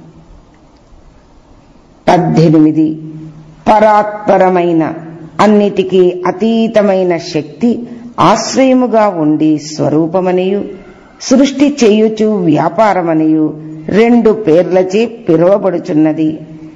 పద్దెనిమిది పరాత్పరమైన అన్నిటికీ అతీతమైన శక్తి ఆశ్రయముగా ఉండి స్వరూపమనియు సృష్టి చేయుచు వ్యాపారమనియు రెండు పేర్లచే పిలువబడుచున్నది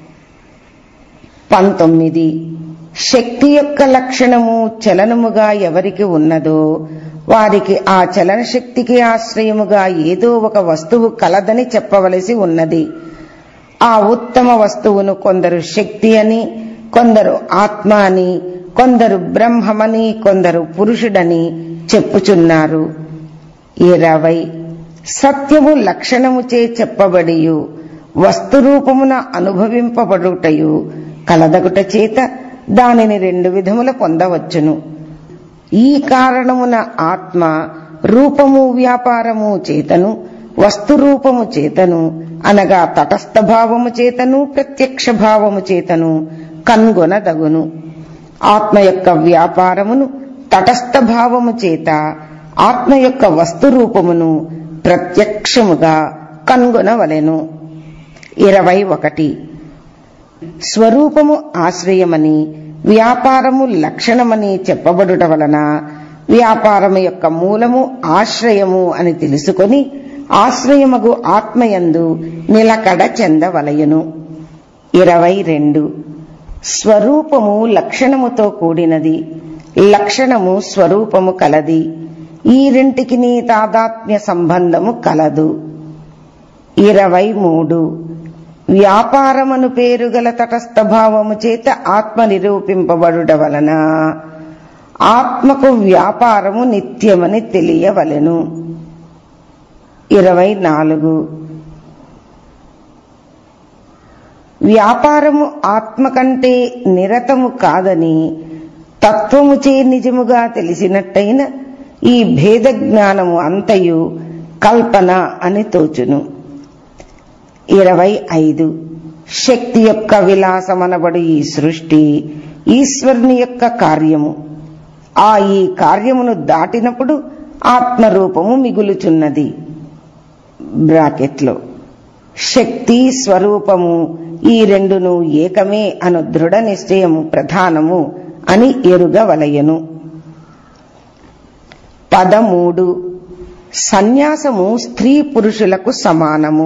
పంతొమ్మిది శక్తి యొక్క లక్షణము చలనముగా ఎవరికి ఉన్నదో వారికి ఆ చలన శక్తికి ఆశ్రయముగా ఏదో ఒక వస్తువు కలదని చెప్పవలసి ఉన్నది ఆ ఉత్తమ వస్తువును కొందరు శక్తి అని కొందరు ఆత్మ అని కొందరు బ్రహ్మమని కొందరు పురుషుడని చెప్పుచున్నారు ఇరవై సత్యము లక్షణముచే చెప్పబడియు వస్తురూపమున అనుభవింపబడుటయు కలదగుట చేత దానిని రెండు విధముల పొందవచ్చును ఈ కారణమున ఆత్మ రూపము వ్యాపారము చేతను వస్తురూపము చేతను అనగా తటస్థ భావము చేతను ప్రత్యక్ష భావము చేతను కన్గొనదగును ఆత్మ యొక్క వ్యాపారమును తటస్థ భావము చేత ఆత్మ యొక్క వస్తురూపమును ప్రత్యక్షముగా కన్గొనవలెను ఇరవై ఒకటి స్వరూపము ఆశ్రయమని వ్యాపారము లక్షణమని చెప్పబడుట వలన వ్యాపారము యొక్క మూలము ఆశ్రయము అని తెలుసుకొని ఆశ్రయమగు ఆత్మయందు నిలకడ చెందవలయును ఇరవై రెండు స్వరూపము లక్షణముతో కూడినది లక్షణము స్వరూపము కలది ఈ రెంటికి నీ తాదాత్మ్య సంబంధము కలదు ఇరవై మూడు వ్యాపారమును పేరు గల తటస్థ భావము చేత ఆత్మ నిరూపింపబడుట వలన ఆత్మకు వ్యాపారము నిత్యమని తెలియవలెను ఇరవై నాలుగు వ్యాపారము ఆత్మ కంటే నిరతము కాదని తత్వముచే నిజముగా తెలిసినట్టయిన ఈ భేద జ్ఞానము అంతయు కల్పన అని తోచును ఇరవై ఐదు శక్తి యొక్క విలాసమనబడు ఈ సృష్టి ఈశ్వరుని యొక్క కార్యము ఆ ఈ కార్యమును దాటినప్పుడు ఆత్మరూపము మిగులుచున్నది బ్రాకెట్లో శక్తి స్వరూపము ఈ రెండును ఏకమే అను దృఢ నిశ్చయము ప్రధానము అని ఎరుగవలయను పదమూడు సన్యాసము స్త్రీ పురుషులకు సమానము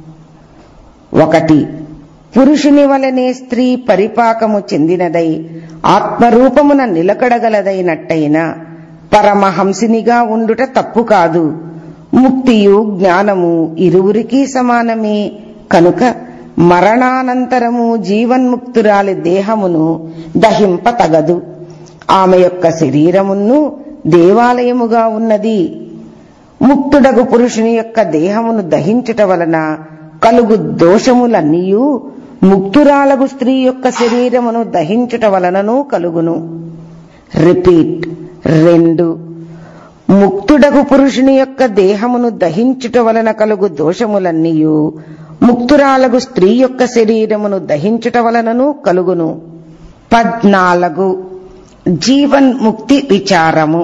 ఒకటి పురుషుని వలనే స్త్రీ పరిపాకము చెందినదై ఆత్మరూపమున నిలకడగలదైనట్టయిన పరమహంసినిగా ఉండుట తప్పు కాదు ముక్తియు జ్ఞానము ఇరువురికి సమానమే కనుక మరణానంతరము జీవన్ముక్తురాలి దేహమును దహింప తగదు ఆమె యొక్క శరీరమును దేవాలయముగా ఉన్నది ముక్తుడగు పురుషుని యొక్క దేహమును దహించుట వలన కలుగు దోషములన్నీయు ముక్తురాలగు స్త్రీ యొక్క శరీరమును దహించుట వలనను కలుగును రిపీట్ రెండు ముక్తుడగు పురుషుని యొక్క దేహమును దహించుట వలన కలుగు దోషములన్నీయు ముక్తురాలగు స్త్రీ యొక్క శరీరమును దహించుట వలనను కలుగును పద్నాలుగు జీవన్ముక్తి విచారము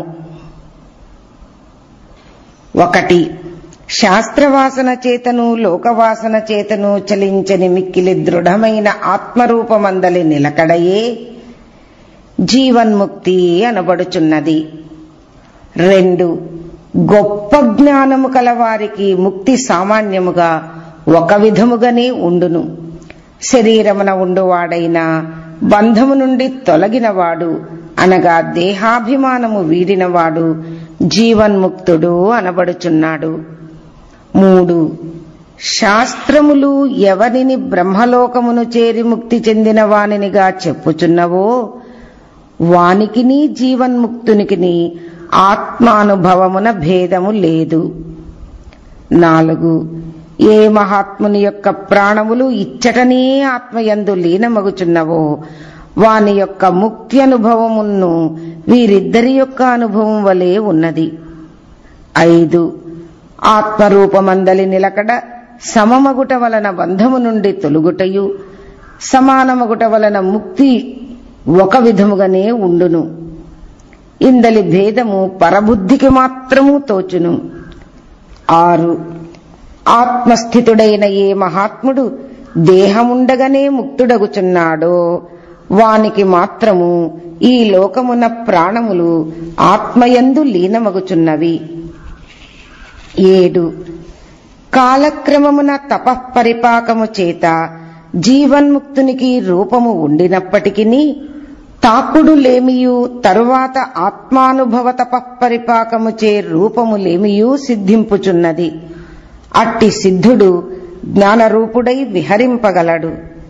ఒకటి శాస్త్రవాసన చేతను లోకవాసన చేతను చలించని మిక్కిలి దృఢమైన ఆత్మరూపమందలి నిలకడయే జీవన్ముక్తి అనబడుచున్నది రెండు గొప్ప జ్ఞానము కలవారికి ముక్తి సామాన్యముగా ఒక విధముగానే ఉండును శరీరమున ఉండువాడైనా బంధము నుండి తొలగినవాడు అనగా దేహాభిమానము వీడినవాడు జీవన్ముక్తుడు అనబడుచున్నాడు మూడు శాస్త్రములు ఎవరిని బ్రహ్మలోకమును చేరి ముక్తి చెందిన వానినిగా చెప్పుచున్నవో వానికిని జీవన్ముక్తునికిని ఆత్మానుభవమున భేదము లేదు నాలుగు ఏ మహాత్ముని యొక్క ప్రాణములు ఇచ్చటనే ఆత్మయందు లీనమగుచున్నవో వాని యొక్క ముక్తి అనుభవమును వీరిద్దరి యొక్క అనుభవం వలె ఉన్నది ఐదు ఆత్మరూపమందలి నిలకడ సమమగుట వలన బంధము నుండి తొలుగుటయు సమానమగుట వలన ముక్తి ఒక విధముగానే ఉండును ఇందలి భేదము పరబుద్ధికి మాత్రము తోచును ఆరు ఆత్మస్థితుడైన ఏ మహాత్ముడు దేహముండగానే ముక్తుడగుచున్నాడో వానికి మాత్రము ఈ లోకమున ప్రాణములు ఆత్మయందు లీనమగుచున్నవి ఏడు కాలక్రమమున తపఃపరిపాకము చేత జీవన్ముక్తునికి రూపము ఉండినప్పటికీ తాకుడు లేమియు తరువాత ఆత్మానుభవ తపఃపరిపాకము చే రూపము లేమియు సిద్ధింపుచున్నది అట్టి సిద్ధుడు జ్ఞానరూపుడై విహరింపగలడు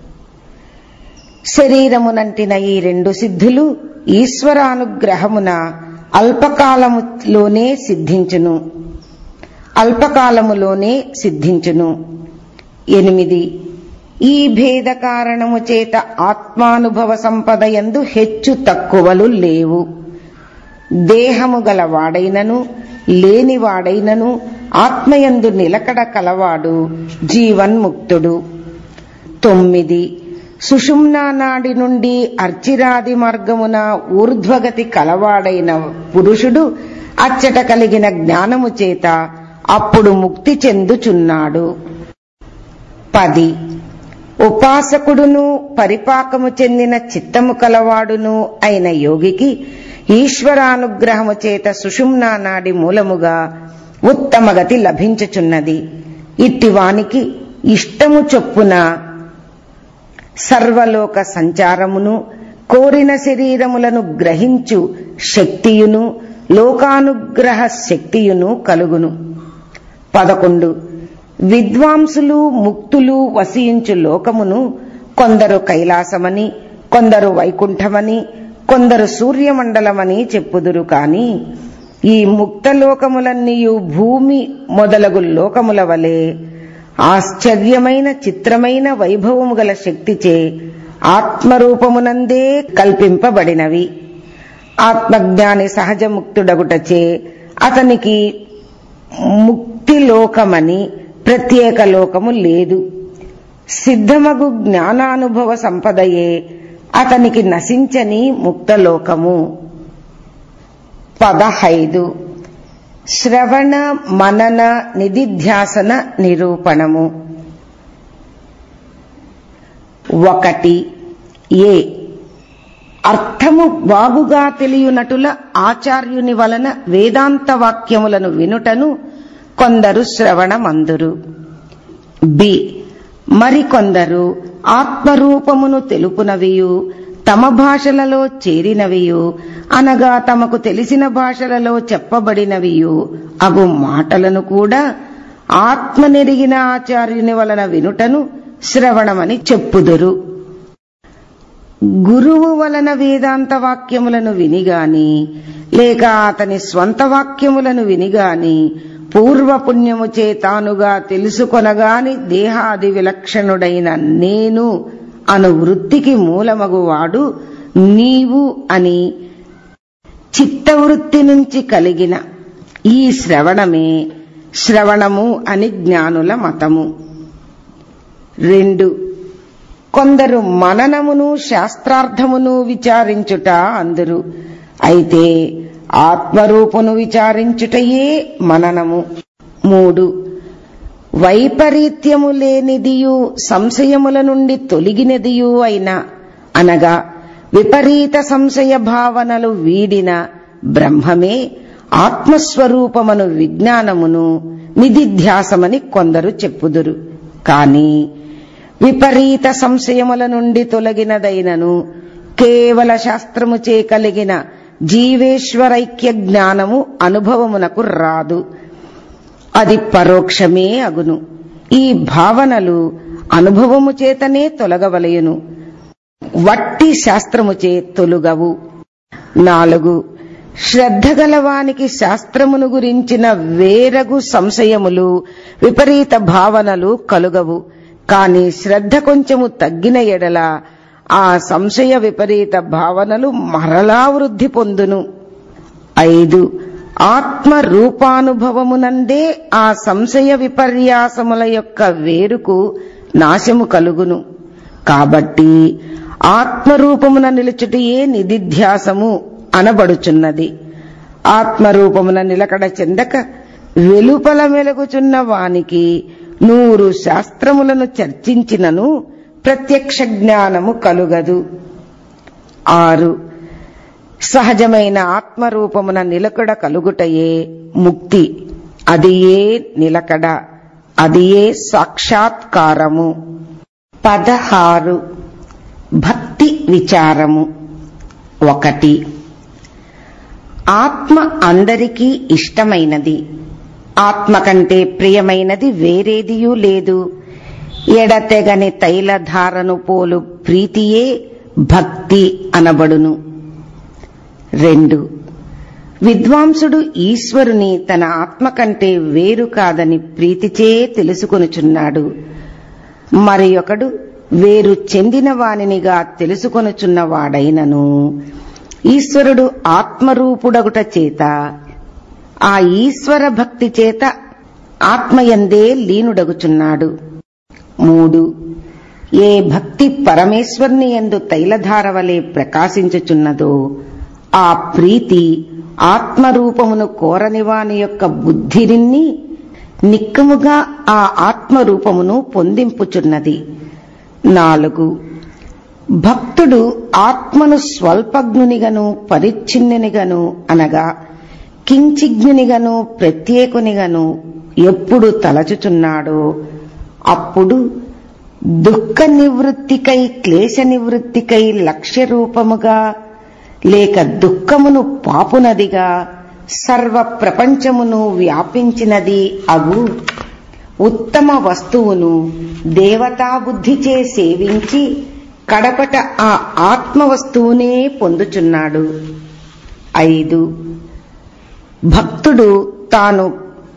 శరీరమునంటిన ఈ రెండు సిద్ధులు ఈశ్వరానుగ్రహమున అల్పకాలములోనే సిద్ధించును అల్పకాలములోనే సిద్ధించును ఎనిమిది ఈ భేద కారణము చేత ఆత్మానుభవ సంపద ఎందు హెచ్చు తక్కువలు లేవు దేహము గలవాడైనను లేనివాడైనను ఆత్మయందు నిలకడ కలవాడు జీవన్ముక్తుడు తొమ్మిది సుషుమ్నా నాడి నుండి అర్చిరాది మార్గమున ఊర్ధ్వగతి కలవాడైన పురుషుడు అచ్చట కలిగిన జ్ఞానము చేత అప్పుడు ముక్తి చెందుచున్నాడు పది ఉపాసకుడును పరిపాకము చెందిన చిత్తము కలవాడును అయిన యోగికి ఈశ్వరానుగ్రహము చేత సుషుమ్నా నాడి మూలముగా ఉత్తమగతి లభించుచున్నది ఇట్టివానికి ఇష్టము చొప్పున సర్వలోక సంచారమును కోరిన శరీరములను గ్రహించు శక్తియును లోకానుగ్రహ శక్తియును కలుగును పదకొండు విద్వాంసులు ముక్తులు వసించు లోకమును కొందరు కైలాసమని కొందరు వైకుంఠమని కొందరు సూర్యమండలమని చెప్పుదురు కాని ఈ ముక్తలోకములన్నీయు భూమి మొదలగు లోకముల వలె ఆశ్చర్యమైన చిత్రమైన వైభవము గల శక్తిచే ఆత్మరూపమునందే కల్పింపబడినవి ఆత్మజ్ఞాని సహజ ముక్తుడగుటచే అతనికి ముక్తి లోకమని ప్రత్యేక లోకము లేదు సిద్ధమగు జ్ఞానానుభవ సంపదయే అతనికి నశించని ముక్తలోకము పదహైదు శ్రవణ మనన నిధిధ్యాసన నిరూపణము ఒకటి ఏ అర్థము బాగుగా తెలియనటుల ఆచార్యుని వలన వేదాంత వాక్యములను వినుటను కొందరు శ్రవణమందురు బి మరికొందరు ఆత్మరూపమును తెలుపునవియు తమ భాషలలో చేరినవియు అనగా తమకు తెలిసిన భాషలలో చెప్పబడినవియు అగు మాటలను కూడా ఆత్మనెరిగిన ఆచార్యుని వలన వినుటను శ్రవణమని చెప్పుదురు గురువు వలన వేదాంత వాక్యములను వినిగాని లేక అతని స్వంత వాక్యములను వినిగాని పూర్వపుణ్యము చేతానుగా తెలుసుకొనగాని దేహాది విలక్షణుడైన నేను అను వృత్తికి మూలమగువాడు నీవు అని చిత్తవృత్తి నుంచి కలిగిన ఈ శ్రవణమే శ్రవణము అని జ్ఞానుల మతము రెండు కొందరు మననమును శాస్త్రార్థమును విచారించుట అందరు అయితే ఆత్మరూపును విచారించుటయే మననము మూడు వైపరీత్యము లేనిదియు సంశయముల నుండి తొలగినదియు అయిన అనగా విపరీత సంశయ భావనలు వీడిన బ్రహ్మమే ఆత్మస్వరూపమను విజ్ఞానమును నిధిధ్యాసమని కొందరు చెప్పుదురు కాని విపరీత సంశయముల నుండి తొలగినదైనను కేవల శాస్త్రముచే కలిగిన జీవేశ్వరైక్య జ్ఞానము అనుభవమునకు రాదు అది పరోక్షమే అగును ఈ భావనలు అనుభవము చేతనే తొలగవలయును వట్టి శాస్త్రముచే తొలుగవు నాలుగు శ్రద్ధ గలవానికి శాస్త్రమును గురించిన వేరగు సంశయములు విపరీత భావనలు కలుగవు కాని శ్రద్ధ కొంచెము తగ్గిన ఎడల ఆ సంశయ విపరీత భావనలు మరలా వృద్ధి పొందును ఐదు ఆత్మ రూపానుభవమునందే ఆ సంశయ విపర్యాసముల యొక్క వేరుకు నాశము కలుగును కాబట్టి ఆత్మరూపమున నిలుచుటయే నిధిధ్యాసము అనబడుచున్నది ఆత్మరూపమున నిలకడ చెందక వెలుపల మెలుగుచున్న వానికి నూరు శాస్త్రములను చర్చించినను ప్రత్యక్ష జ్ఞానము కలుగదు ఆరు సహజమైన ఆత్మరూపమున నిలకడ కలుగుటయే ముక్తి అది ఏ నిలకడ అది ఏ సాక్షాత్కారము పదహారు భక్తి విచారము ఒకటి ఆత్మ అందరికీ ఇష్టమైనది ఆత్మ కంటే ప్రియమైనది వేరేదియూ లేదు ఎడతెగని తైలధారను పోలు ప్రీతియే భక్తి అనబడును రెండు విద్వాంసుడు ఈశ్వరుని తన ఆత్మ కంటే వేరు కాదని ప్రీతిచే తెలుసుకొనుచున్నాడు మరి ఒకడు వేరు చెందిన వానినిగా తెలుసుకొనుచున్నవాడైనను ఈశ్వరుడు ఆత్మరూపుడగుట చేత ఆ ఈశ్వర భక్తి చేత ఆత్మయందే లీనుడగుచున్నాడు మూడు ఏ భక్తి పరమేశ్వరుని ఎందు తైలధార వలె ప్రకాశించుచున్నదో ఆ ప్రీతి ఆత్మరూపమును కోరని వాని యొక్క బుద్ధిరిన్ని నిక్కముగా ఆ ఆత్మరూపమును పొందింపుచున్నది నాలుగు భక్తుడు ఆత్మను స్వల్పజ్ఞునిగను పరిచ్ఛిన్నునిగను అనగా కించిజ్ఞునిగను ప్రత్యేకునిగను ఎప్పుడు తలచుచున్నాడో అప్పుడు దుఃఖ నివృత్తికై క్లేశ నివృత్తికై లక్ష్య రూపముగా లేక దుఃఖమును పాపునదిగా సర్వ ప్రపంచమును వ్యాపించినది అగు ఉత్తమ వస్తువును దేవతాబుద్ధిచే సేవించి కడపట ఆ ఆత్మ వస్తువునే పొందుచున్నాడు ఐదు భక్తుడు తాను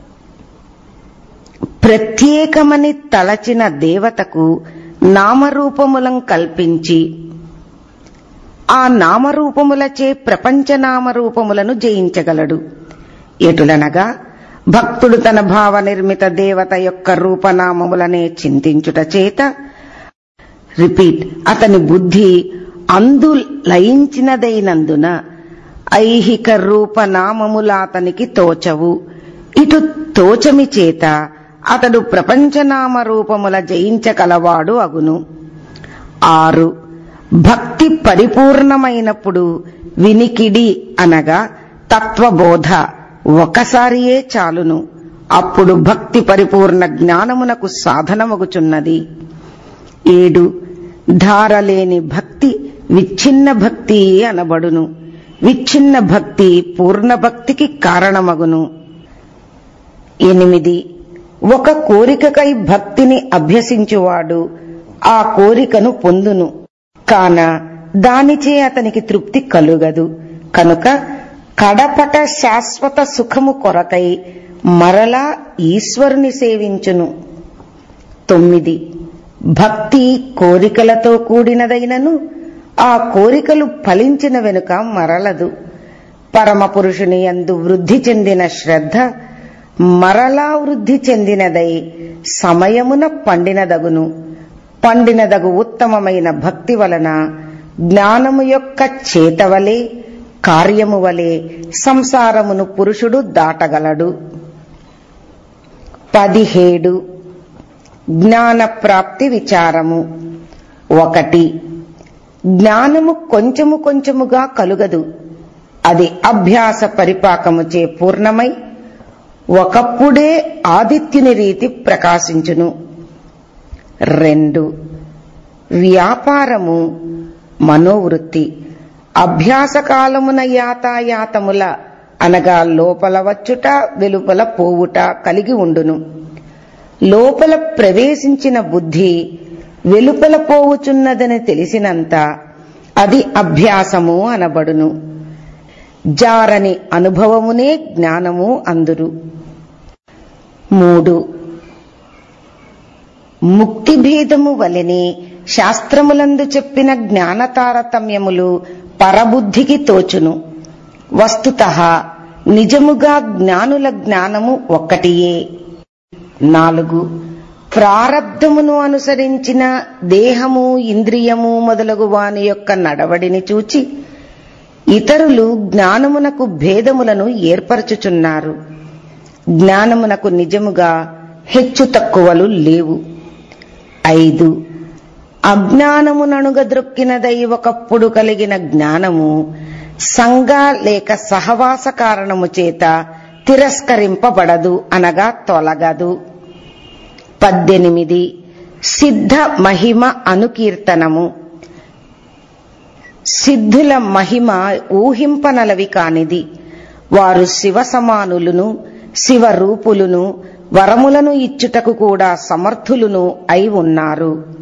ప్రత్యేకమని తలచిన దేవతకు నామరూపములం కల్పించి ఆ నామరూపములచే ప్రపంచ నామరూపములను జయించగలడు ఎటులనగా భక్తుడు తన భావ నిర్మిత దేవత యొక్క రూపనామములనే చింతించుట చేత రిపీట్ అతని బుద్ధి అందు లయించినదైనందున ఐహిక రూపనామముల అతనికి తోచవు ఇటు తోచమి చేత అతడు ప్రపంచనామ రూపముల జయించగలవాడు అగును ఆరు భక్తి పరిపూర్ణమైనప్పుడు వినికిడి అనగా తత్వబోధ ఒకసారియే చాలును అప్పుడు భక్తి పరిపూర్ణ జ్ఞానమునకు సాధనమగుచున్నది ఏడు ధారలేని భక్తి విచ్ఛిన్న భక్తి అనబడును విచ్ఛిన్న భక్తి పూర్ణ భక్తికి కారణమగును ఎనిమిది ఒక కోరికకై భక్తిని అభ్యసించువాడు ఆ కోరికను పొందును కాన దానిచే అతనికి తృప్తి కలుగదు కనుక కడపట శాశ్వత సుఖము కొరకై మరలా ఈశ్వరుని సేవించును తొమ్మిది భక్తి కోరికలతో కూడినదైనను ఆ కోరికలు ఫలించిన వెనుక మరలదు పరమ పురుషుని యందు వృద్ధి చెందిన శ్రద్ధ మరలా వృద్ధి చెందినదై సమయమున పండినదగును పండినదగు ఉత్తమమైన భక్తి వలన జ్ఞానము యొక్క చేతవలే కార్యము వలె సంసారమును పురుషుడు దాటగలడు పదిహేడు జ్ఞాన ప్రాప్తి విచారము ఒకటి జ్ఞానము కొంచెము కొంచెముగా కలుగదు అది అభ్యాస పరిపాకముచే పూర్ణమై ఒకప్పుడే ఆదిత్యుని రీతి ప్రకాశించును రెండు వ్యాపారము మనోవృత్తి అభ్యాస కాలమున యాతాయాతముల అనగా లోపల వచ్చుట వెలుపల పోవుట కలిగి ఉండును లోపల ప్రవేశించిన బుద్ధి వెలుపల పోవుచున్నదని తెలిసినంత అది అభ్యాసము అనబడును జారని అనుభవమునే జ్ఞానము అందురు మూడు ముక్తి భేదము వలెనే శాస్త్రములందు చెప్పిన జ్ఞాన తారతమ్యములు పరబుద్ధికి తోచును వస్తుత నిజముగా జ్ఞానుల జ్ఞానము ఒక్కటియే నాలుగు ప్రారబ్ధమును అనుసరించిన దేహము ఇంద్రియము మొదలగు వాని యొక్క నడవడిని చూచి ఇతరులు జ్ఞానమునకు భేదములను ఏర్పరచుచున్నారు జ్ఞానమునకు నిజముగా హెచ్చు తక్కువలు లేవు ఐదు అజ్ఞానముననుగద్రొక్కినదై ఒకప్పుడు కలిగిన జ్ఞానము సంగ లేక సహవాస కారణము చేత తిరస్కరింపబడదు అనగా తొలగదు పద్దెనిమిది సిద్ధ మహిమ అనుకీర్తనము సిద్ధుల మహిమ ఊహింపనలవి కానిది వారు శివ సమానులను శివ రూపులను వరములను ఇచ్చుటకు కూడా సమర్థులును అయి ఉన్నారు